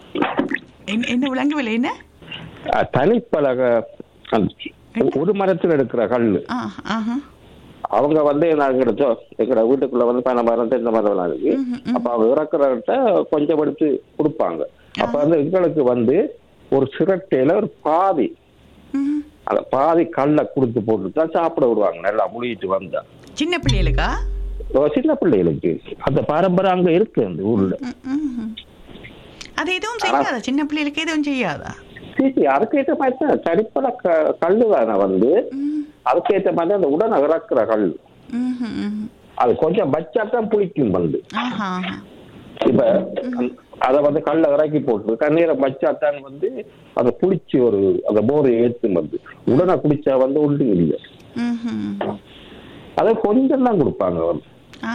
B: என்ன- என்ன விளங்கவில்லை என்ன
F: அஹ், தனிப்பலக அந்த ஒரு மரத்துல எடுக்கிற கல்லு
B: ஆ, ஆஹா.
F: அவங்க வந்து நாங்க எடுத்தோம் எங்க வீட்டுக்குள்ள வந்து பனை மரம் தென்னை மரம் எல்லாம் இருக்கு அப்ப அவங்க இறக்குறகிட்ட கொஞ்சம் எடுத்து கொடுப்பாங்க அப்ப வந்து எங்களுக்கு வந்து ஒரு சிரட்டையில ஒரு பாதி
B: ம்ஹும்.
F: அந்த பாதி கல்லை கொடுத்து போட்டு தான் சாப்பிட விடுவாங்க நல்லா முழுகிட்டு வந்தா
B: சின்ன பிள்ளைகளுக்கா
F: ஓ, சின்ன பிள்ளைகளுக்கு அந்த பாரம்பரியம் அங்க இருக்கு அந்த ஊர்ல
B: ம், ம்ஹும். அது எதுவும் செய்யாதா சின்ன பிள்ளைகளுக்கு எதுவும் செய்யாதா
F: சரி அதுக்கேற்ற மாதிரி தான் தடிப்பல க கல்லு தானே வந்து
B: ம்,
F: அதுக்கேற்ற மாதிரி அந்த உடனே இறக்குற கல்
B: ம்ஹும், ம்ஹும்.
F: அது கொஞ்சம் பச்சா தான் புளிக்கும் வந்து
B: ஆஹா, ஆஹா.
F: இப்ப அத வந்து கல்ல இறக்கி போட்டு தண்ணீரை பச்சாத்தான் வந்து அதை புளிச்சு ஒரு அந்த போரை ஏத்து வந்து உடனே குடிச்சா வந்து உண்டு இல்லையா
B: ம்ஹும்.
F: அதை கொஞ்சம் தான் கொடுப்பாங்க வந்து
B: ஆ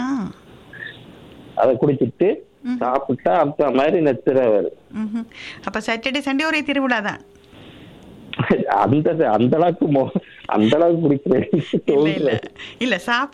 F: அதை குடிச்சிட்டு சாப்பிட்டா அந்த மாதிரி நெத்திர வரும்
B: ம்ஹும். அப்ப சாட்டர்டே சண்டே ஒரே திருவிழா தான்
F: அந்த அந்த அளவுக்கு மோ- அந்த அளவுக்கு
B: இல்ல இல்ல
F: குடிக்கிறேன்
B: இல்ல சாப்பிட